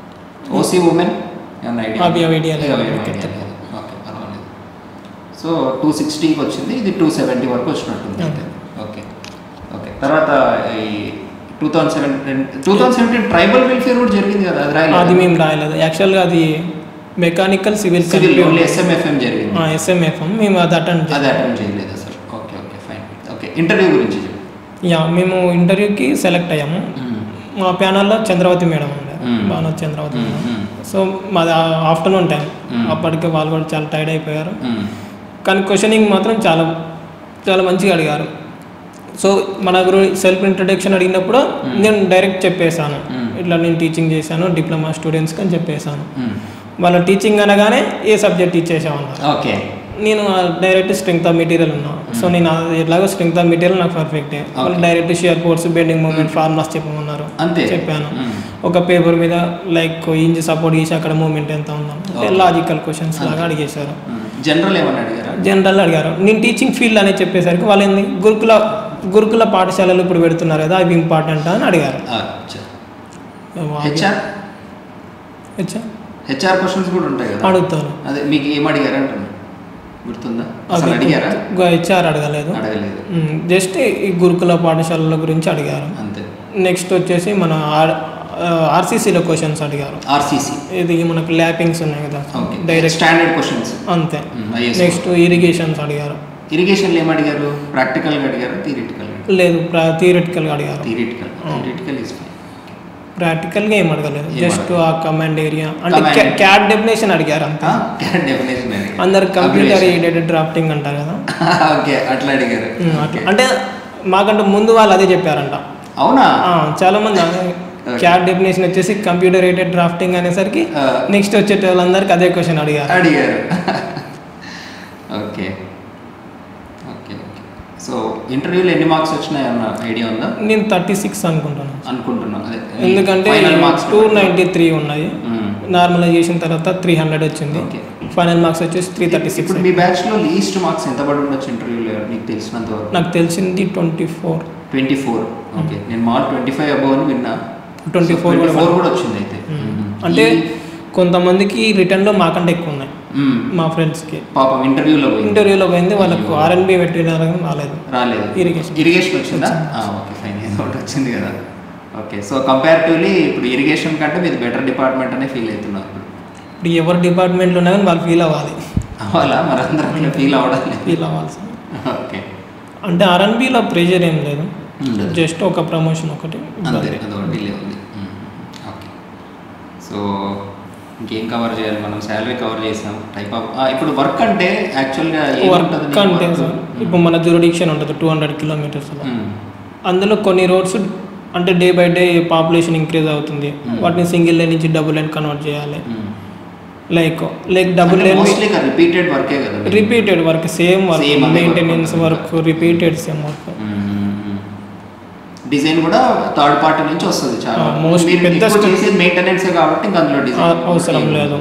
S1: ఓసీ ఉమెన్ ఏమైనా ఐడియా
S2: అవి ఐడియా లేదు.
S1: అవి
S2: ఓకే.
S1: ఐడియా లేదు ఓకే పర్వాలేదు సో టూ సిక్స్టీకి వచ్చింది ఇది టూ సెవెంటీ వరకు వచ్చినట్టుంది
S2: ఓకే.
S1: ఓకే ఓకే తర్వాత ఈ two thousand seventeen two thousand seventeen tribal welfare కూడా జరిగింది కదా అది
S2: అది
S1: రాయలేదు
S2: మేము రాయలేదు యాక్చువల్గా అది mechanical civil
S1: civil only SMFM జరిగింది
S2: ఎస్ఎంఎఫ్ఎం మేము అది అటెండ్
S1: అది అటెండ్ చేయలేదు sir okay okay fine okay interview గురించి చెప్పు
S2: యా మేము ఇంటర్వ్యూకి సెలెక్ట్ అయ్యాము మా ప్యానల్లో చంద్రవతి మేడం ఉండే
S1: మ్మ్.
S2: బాగా చంద్రవతి
S1: మ్మ్,
S2: మేడం
S1: మ్మ్.
S2: సో మాది ఆఫ్టర్నూన్ టైం
S1: మ్మ్.
S2: అప్పటికే వాళ్ళు కూడా చాలా టైర్డ్ అయిపోయారు
S1: మ్మ్.
S2: కానీ క్వశ్చనింగ్ మాత్రం చాలా చాలా మంచిగా అడిగారు సో మన గురించి సెల్ఫ్ ఇంట్రడక్షన్ అడిగినప్పుడు నేను డైరెక్ట్ చెప్పేశాను
S1: మ్మ్.
S2: ఇట్లా నేను టీచింగ్ చేశాను డిప్లొమా స్టూడెంట్స్కి అని చెప్పేశాను
S1: మ్మ్.
S2: వాళ్ళ టీచింగ్ అనగానే ఏ సబ్జెక్ట్ ఇచ్చేసామన్నారు
S1: ఓకే
S2: నేను డైరెక్ట్ స్ట్రెంగ్త్ ఆఫ్ మెటీరియల్ ఉన్నా సో నేను ఆ- ఎట్లాగో స్ట్రెంగ్త్ ఆఫ్ మెటీరియల్ నాకు పర్ఫెక్టే వాళ్ళు
S1: Okay.
S2: Direct shear force bending moment formulas చెప్పమన్నారు
S1: అంతే
S2: చెప్పాను
S1: మ్మ్.
S2: ఒక పేపర్ మీద లైక్ ఇంజ్ సపోర్ట్ చేసి అక్కడ మూమెంట్ ఎంత ఉందని
S1: Okay.
S2: లాజికల్ క్వశ్చన్స్ లాగా అడిగేశారు
S1: మ్మ్. జనరల్ ఏమని అడిగారా
S2: జనరల్ అడిగారు నేను టీచింగ్ ఫీల్డ్ అని చెప్పేసరికి వాళ్ళు ఏంది గురుకుల గురుకుల పాఠశాలలు ఇప్పుడు పెడుతున్నారు కదా అవి ఇంపార్టెంట్ అని అడిగారు
S1: అచ్చా హెచ్ఆర్
S2: హెచ్చా?
S1: హెచ్ఆర్ క్వశ్చన్స్ కూడా ఉంటాయి కదా
S2: అడుగుతారు
S1: అదే మీకు ఏం అడిగారు అంటున్నా గుర్తుందా అసలు
S2: అవి
S1: అడిగారా
S2: హెచ్ఆర్ అడగలేదు
S1: అడగలేదు
S2: జస్ట్ ఈ గురుకుల పాఠశాలల గురించి అడిగారు
S1: అంతే
S2: నెక్స్ట్ వచ్చేసి మన ఆర్ ఆర్సీసీలో క్వశ్చన్స్ అడిగారు
S1: ఆర్సీసీ
S2: ఇది మనకు ల్యాపింగ్స్ ఉన్నాయి కదా
S1: ఓకే
S2: డైరెక్ట్
S1: స్టాండర్డ్ క్వశ్చన్స్
S2: అంతే
S1: ఐఎస్
S2: నెక్స్ట్ ఇరిగేషన్స్ అడిగారు
S1: ఇరిగేషన్లో ఏం అడిగారు ప్రాక్టికల్గా అడిగారు థియరిటికల్గా
S2: లేదు థియరిటికల్గా అడిగారు
S1: థియరిటికల్ థియరిటికల్ ఇస్ ఫైన్
S2: ప్రాక్టికల్గా ఏం అడగలేదు
S1: ఏం
S2: జస్ట్ ఆ కమాండ్ ఏరియా అంటే
S1: Command.
S2: క్యాట్ డెఫినేషన్ అడిగారు అంతే
S1: డెఫినేషన్
S2: అందరు కంప్యూటర్ ఎయిడెడ్ డ్రాఫ్టింగ్ అంటారు కదా
S1: ఓకే అట్లా అడిగారు
S2: ఉమ్, అట్లా అంటే మాకంటే ముందు వాళ్ళు అదే చెప్పారంట
S1: అవునా
S2: ఆ, చాలా మంది క్యాట్ డెఫినేషన్ వచ్చేసి కంప్యూటర్ ఎయిడెడ్ డ్రాఫ్టింగ్ అనేసరికి
S1: ఆ.
S2: నెక్స్ట్ వచ్చే వాళ్ళందరికీ అదే క్వశ్చన్ అడిగారు
S1: అడిగారు ఓకే ఓకే ఓకే సో ఇంటర్వ్యూలో ఎన్ని మార్క్స్ వచ్చినాయన్న ఐడియా ఉందా
S2: నేను థర్టీ సిక్స్ అనుకుంటున్నాను
S1: అనుకుంటున్నాను అదే
S2: ఎందుకంటే
S1: మార్క్స్
S2: టూ నైంటీ త్రీ ఉన్నాయి నార్మలైజేషన్ తర్వాత త్రీ హండ్రెడ్ వచ్చింది
S1: ఓకే
S2: ఫైనల్ మార్క్స్ వచ్చేసి త్రీ థర్టీ సిక్స్
S1: ఇప్పుడు మీ బ్యాచ్ లో లీస్ట్ మార్క్స్ ఎంత పడి ఉండొచ్చు ఇంటర్వ్యూలో నీకు తెలిసినంత వరకు
S2: నాకు తెలిసింది twenty four
S1: twenty four okay నేను మార్క్ ట్వంటీ ఫైవ్ అబౌవ్ అని విన్నా
S2: ట్వంటీ ఫోర్ కూడా
S1: ఫోర్ కూడా వచ్చింది అయితే
S2: అంటే
S1: ఈ-
S2: కొంతమందికి రిటర్న్లో మాకంటే ఎక్కువ ఉన్నాయి
S1: మ్మ్.
S2: మా ఫ్రెండ్స్కి
S1: పాపం ఇంటర్వ్యూలో పోయింది
S2: ఇంటర్వ్యూలో పోయింది వాళ్ళకు ఆర్ఎన్బి పెట్టినారు కానీ రాలేదు
S1: రాలేదు
S2: Irrigation.
S1: ఇరిగేషన్ వచ్చిందా ఓకే ఫైన్ ఏదో ఒకటి వచ్చింది కదా ఓకే సో కంపారిటివ్లీ ఇప్పుడు ఇరిగేషన్ కంటే మీది బెటర్ డిపార్ట్మెంట్ అనే ఫీల్ అవుతున్నారు ఇప్పుడు
S2: ఇప్పుడు ఎవరి డిపార్ట్మెంట్లో ఉన్నా కానీ వాళ్ళు ఫీల్ అవ్వాలి
S1: అవ్వాలా మరి అందరం ఫీల్ అవ్వడం
S2: ఫీల్ అవ్వాల్సింది
S1: ఓకే
S2: అంటే ఆర్ఎన్బిలో ప్రెషర్ ఏం లేదు
S1: ఉండదు.
S2: జస్ట్ ఒక ప్రమోషన్ ఒకటి
S1: అంతే అదొకటి డిలే ఉంది మ్మ్. ఓకే సో ఇంకేం కవర్ చేయాలి మనం శాలరీ కవర్ చేసాం టైప్ ఆఫ్ ఇప్పుడు వర్క్ అంటే యాక్చువల్గా
S2: వర్క్ అంటే సార్ ఇప్పుడు మన జ్యూరిడిక్షన్ ఉంటుంది టూ హండ్రెడ్ కిలోమీటర్స్లో అందులో కొన్ని రోడ్స్ అంటే day by day population increase అవుతుంది
S1: Hmm.
S2: వాటిని సింగిల్ లైన్ నుంచి డబుల్ లైన్ కన్వర్ట్ చేయాలి like like double line
S1: mostly repeated వర్కే కదా
S2: repeated work same work
S1: Same అదే work
S2: మెయింటెనెన్స్
S1: ఉంటుంది.
S2: Work repeated same work
S1: design కూడా థర్డ్ పార్టీ నుంచి వస్తుంది చాలా
S2: ఆ, most
S1: మీరు
S2: పెద్ద
S1: ఎక్కువ
S2: step-
S1: చేసేది మెయింటెనెన్స్ కాబట్టి ఇంకా అందులో డిజైన్
S2: అవసరం లేదు.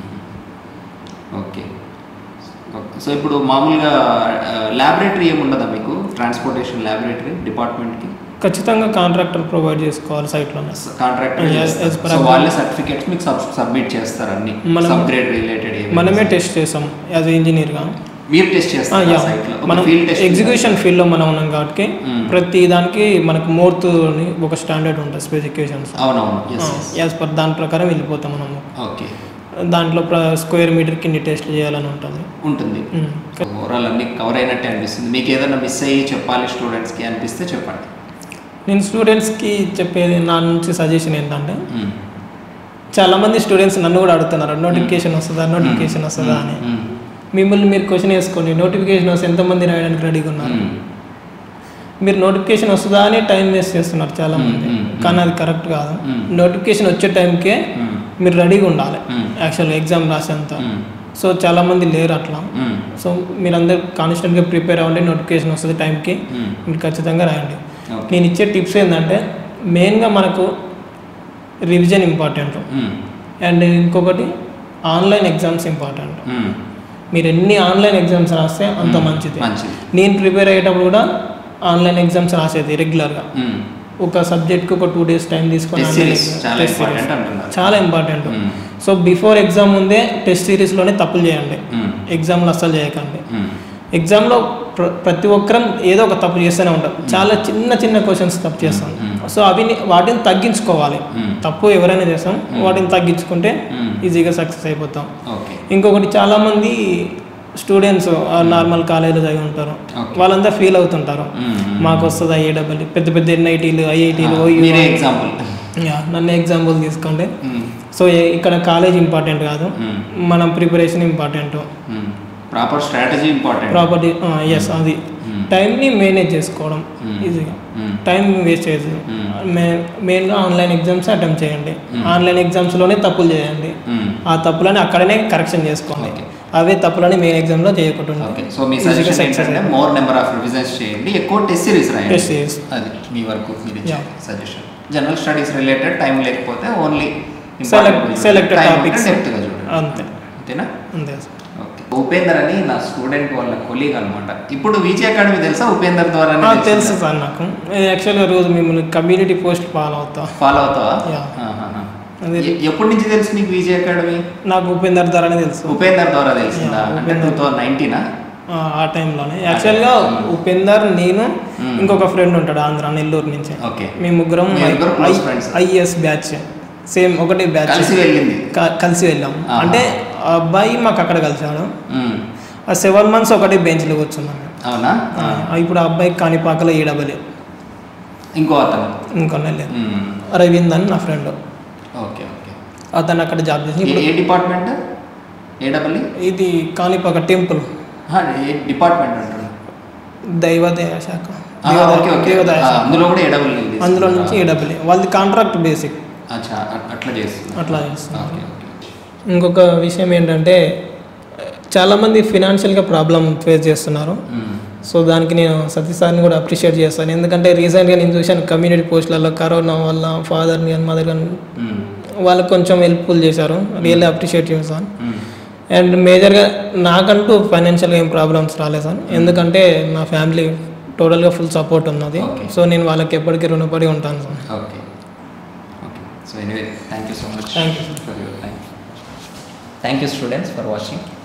S1: ఓకే సో ఇప్పుడు మామూలుగా ల్యాబొరేటరీ ఏమి ఉండదా మీకు ట్రాన్స్పోర్టేషన్ ల్యాబొరేటరీ డిపార్ట్మెంట్కి
S2: ఖచ్చితంగా కాంట్రాక్టర్ ప్రొవైడ్ చేసుకోవాలి సైట్లోనే
S1: కాంట్రాక్టర్
S2: Yes, as per
S1: సో
S2: agreement.
S1: వాళ్ళే సర్టిఫికేట్స్ మీకు సబ్మిట్ చేస్తారు అన్ని
S2: మనం-
S1: సబ్ గ్రేడ్ రిలేటెడ్
S2: మనమే టెస్ట్ చేసాం యాజ్ ఇంజనీర్గా
S1: మీరు టెస్ట్ చేస్తారు సైట్లో
S2: మనం
S1: ఫీల్డ్ టెస్ట్
S2: ఎగ్జిక్యూషన్ ఫీల్డ్లో మనం ఉన్నాం కాబట్టి
S1: Hmm.
S2: ప్రతి దానికి మనకు మోర్త్ అని ఒక స్టాండర్డ్ ఉంటుంది స్పెసిఫికేషన్స్
S1: అవునవును ఎస్
S2: యాజ్ పర్ దాని ప్రకారం వెళ్ళిపోతాం మనము
S1: ఓకే
S2: దాంట్లో స్క్వేర్ మీటర్కి ఇన్ని టెస్ట్ చేయాలని ఉంటుంది
S1: ఉంటుంది
S2: Hmm.
S1: ఓవరాల్ అన్ని కవర్ అయినట్టే అనిపిస్తుంది మీకు ఏదైనా మిస్ అయ్యి చెప్పాలి స్టూడెంట్స్కి అనిపిస్తే చెప్పండి
S2: నేను స్టూడెంట్స్కి చెప్పేది నా నుంచి సజెషన్ ఏంటంటే
S1: మ్మ్.
S2: చాలా మంది స్టూడెంట్స్ నన్ను కూడా అడుగుతున్నారు నోటిఫికేషన్ వస్తుందా నోటిఫికేషన్ వస్తుందా అని
S1: మ్మ్.
S2: మిమ్మల్ని మీరు క్వశ్చన్ వేసుకోండి నోటిఫికేషన్ వస్తే ఎంతమంది రాయడానికి రెడీగా ఉన్నారు మీరు నోటిఫికేషన్ వస్తుందా అని టైం వేస్ట్ చేస్తున్నారు చాలా మంది
S1: మ్మ్, మ్మ్.
S2: కానీ అది కరెక్ట్ కాదు
S1: మ్మ్.
S2: నోటిఫికేషన్ వచ్చే టైంకే మీరు రెడీగా ఉండాలి యాక్చువల్ ఎగ్జామ్ రాసేంత సో చాలా మంది లేరు అట్లా సో మీరందరూ కాన్స్టెంట్గా ప్రిపేర్ అవ్వండి నోటిఫికేషన్ వస్తుంది టైంకి మీరు ఖచ్చితంగా రాయండి
S1: ఓకే
S2: నేను ఇచ్చే టిప్స్ ఏంటంటే మెయిన్గా మనకు రివిజన్ ఇంపార్టెంట్ అండ్ ఇంకొకటి ఆన్లైన్ ఎగ్జామ్స్ ఇంపార్టెంట్ మీరు ఎన్ని ఆన్లైన్ ఎగ్జామ్స్ రాస్తే అంత మంచిది
S1: మంచిది
S2: నేను ప్రిపేర్ అయ్యేటప్పుడు కూడా ఆన్లైన్ ఎగ్జామ్స్ రాసేది రెగ్యులర్గా ఒక సబ్జెక్ట్కి ఒక టూ డేస్ టైం తీసుకొని
S1: టెస్ట్
S2: online
S1: సిరీస్
S2: exam-
S1: చాలా
S2: test series.
S1: ఇంపార్టెంట్ అంటున్నారు
S2: చాలా ఇంపార్టెంట్
S1: మ్మ్.
S2: సో బిఫోర్ ఎగ్జామ్ ముందే టెస్ట్ సిరీస్లోనే తప్పులు చేయండి
S1: మ్మ్.
S2: ఎగ్జామ్లో అస్సలు చేయకండి
S1: మ్మ్.
S2: ఎగ్జామ్లో ప్ర- ప్రతి ఒక్కరం ఏదో ఒక తప్పు చేస్తూనే ఉంటాం చాలా చిన్న చిన్న క్వశ్చన్స్ తప్పు చేస్తాం సో అవి వాటిని తగ్గించుకోవాలి
S1: మ్మ్.
S2: తప్పు ఎవరైనా చేస్తాం వాటిని తగ్గించుకుంటే
S1: మ్మ్.
S2: ఈజీగా సక్సెస్ అయిపోతాం
S1: ఓకే
S2: ఇంకొకటి చాలామంది స్టూడెంట్స్ నార్మల్ కాలేజీలో చదివి ఉంటారు
S1: Okay.
S2: వాళ్ళంతా ఫీల్ అవుతుంటారు
S1: మ్మ్.
S2: మాకు వస్తుంది ఏడబ్ల్యూ పెద్ద పెద్ద ఎన్ఐటీలు ఐఐటీలు
S1: ఆ, మీరే ఎగ్జాంపుల్
S2: నన్ను ఎగ్జాంపుల్ తీసుకోండి సో ఏ- ఇక్కడ కాలేజ్ ఇంపార్టెంట్ కాదు మనం preparation important
S1: proper strategy important
S2: property yes అది
S1: Hmm.
S2: టైంని మేనేజ్ చేసుకోవడం
S1: Hmm.
S2: ఈజీగా టైం వేస్ట్ చేయదు
S1: Hmm.
S2: మెయిన్గా ఆన్లైన్ ఎగ్జామ్స్ అటెంప్ట్ చేయండి ఆన్లైన్ ఎగ్జామ్స్లోనే తప్పులు చేయండి ఆ తప్పులని అక్కడనే కరెక్షన్ చేసుకోండి
S1: Okay.
S2: అవే తప్పులని మెయిన్ ఎగ్జామ్లో చేయకుండా
S1: ఓకే సో మీ సజెషన్ ఏంటంటే మోర్ నెంబర్ ఆఫ్ రివిజన్స్ చేయండి ఎక్కువ టెస్ట్ సిరీస్ రాయండి
S2: Test series.
S1: అది మీ వరకు మీరు
S2: Yeah.
S1: Suggestion general studies related time లేకపోతే ఓన్లీ
S2: Select- selected topics.
S1: డెప్త్గా చూడండి
S2: అంతే
S1: అంతేనా
S2: అంతే
S1: ఓకే ఉపేందర్ అని నా స్టూడెంట్ వాళ్ళ కొలీగ్ అనమాట ఇప్పుడు విజయ అకాడమీ తెలుసా ఉపేందర్ ద్వారా
S2: ఆ, తెలుసు సార్ నాకు యాక్చువల్గా రోజు మిమ్మల్ని కమ్యూనిటీ పోస్ట్ ఫాలో అవుతా
S1: ఫాలో అవుతావా
S2: Yeah.
S1: ఆహాహా.
S2: అదే
S1: ఎ- ఎప్పటి నుంచి తెలుసు నీకు విజయ అకాడమీ
S2: నాకు ఉపేందర్ ద్వారానే తెలుసు
S1: ఉపేందర్ ద్వారా తెలిసిందా
S2: Yeah,
S1: అంటే టూ
S2: ఉపేందర్.
S1: థౌజండ్ నైన్టీనా
S2: ఆ, ఆ టైంలోనే యాక్చువల్గా ఉపేందర్ నేను
S1: Hmm.
S2: ఇంకొక ఫ్రెండ్ ఉంటాడు ఆంధ్ర నెల్లూరు నుంచి
S1: ఓకే
S2: మేము ముగ్గురం
S1: మీ ముగ్గురు close friends.
S2: IS batch same ఒకటే బ్యాచ్
S1: కలిసి వెళ్ళింది
S2: కలిసి వెళ్ళాం
S1: ఆహా.
S2: అంటే ఆ అబ్బాయి మాకు అక్కడ కలిసాడు
S1: ఉమ్.
S2: ఆ సెవెన్ మంత్స్ ఒకటే బెంచ్లో కూర్చున్నాం మేము.
S1: అవునా
S2: ఆ, ఇప్పుడు ఆ అబ్బాయి కాణిపాకలో ఈడబలి
S1: ఇంకో అతను
S2: ఇంకొన్న లేదు
S1: ఉమ్.
S2: రవీంద్ అని నా ఫ్రెండ్
S1: ఓకే ఓకే
S2: అతను అక్కడ జాబ్ చేసి
S1: ఏ-
S2: ఇప్పుడు
S1: ఏ డిపార్ట్మెంట్ ఏడబ్ల్యూ
S2: ఇది కాణిపాక టెంపుల్
S1: ఏ డిపార్ట్మెంట్ అంటారు
S2: దైవదయ శాఖ
S1: ఆ,
S2: దేవదయ-
S1: ఓకే ఓకే
S2: దేవదయ
S1: ఆ,
S2: శాఖ.
S1: అందులో కూడా ఏడబ్ల్యూ
S2: అందులో నుంచి ఏడబ్ల్యూ వాళ్ళది కాంట్రాక్ట్ బేసిక్
S1: అచ్చా అ- అట్లా చేస్తుంది
S2: అట్లా చేస్తున్నారు
S1: ఓకే ఓకే
S2: ఇంకొక విషయం ఏంటంటే చాలామంది ఫినాన్షియల్గా ప్రాబ్లం ఫేస్ చేస్తున్నారు
S1: ఉమ్.
S2: సో దానికి నేను సతీష్ సార్ని కూడా అప్రిషియేట్ చేస్తాను ఎందుకంటే రీసెంట్గా నేను చూశాను కమ్యూనిటీ పోస్టులలో కరోనా వల్ల ఫాదర్ని కానీ మదర్ కానీ
S1: ఉమ్.
S2: వాళ్ళకి కొంచెం హెల్ప్ఫుల్ చేశారు రియల్లీ అప్రిషియేట్ చేశాను
S1: ఉమ్.
S2: అండ్ మేజర్గా నాకంటూ ఫైనాన్షియల్గా ఏం ప్రాబ్లమ్స్ రాలేదు సార్ ఎందుకంటే నా ఫ్యామిలీ టోటల్గా ఫుల్ సపోర్ట్ ఉన్నది
S1: Okay.
S2: సో నేను వాళ్ళకి ఎప్పటికీ రుణపడి ఉంటాను sir
S1: okay okay so anyway thank you so much
S2: Thank you.
S1: For your time thank you students for watching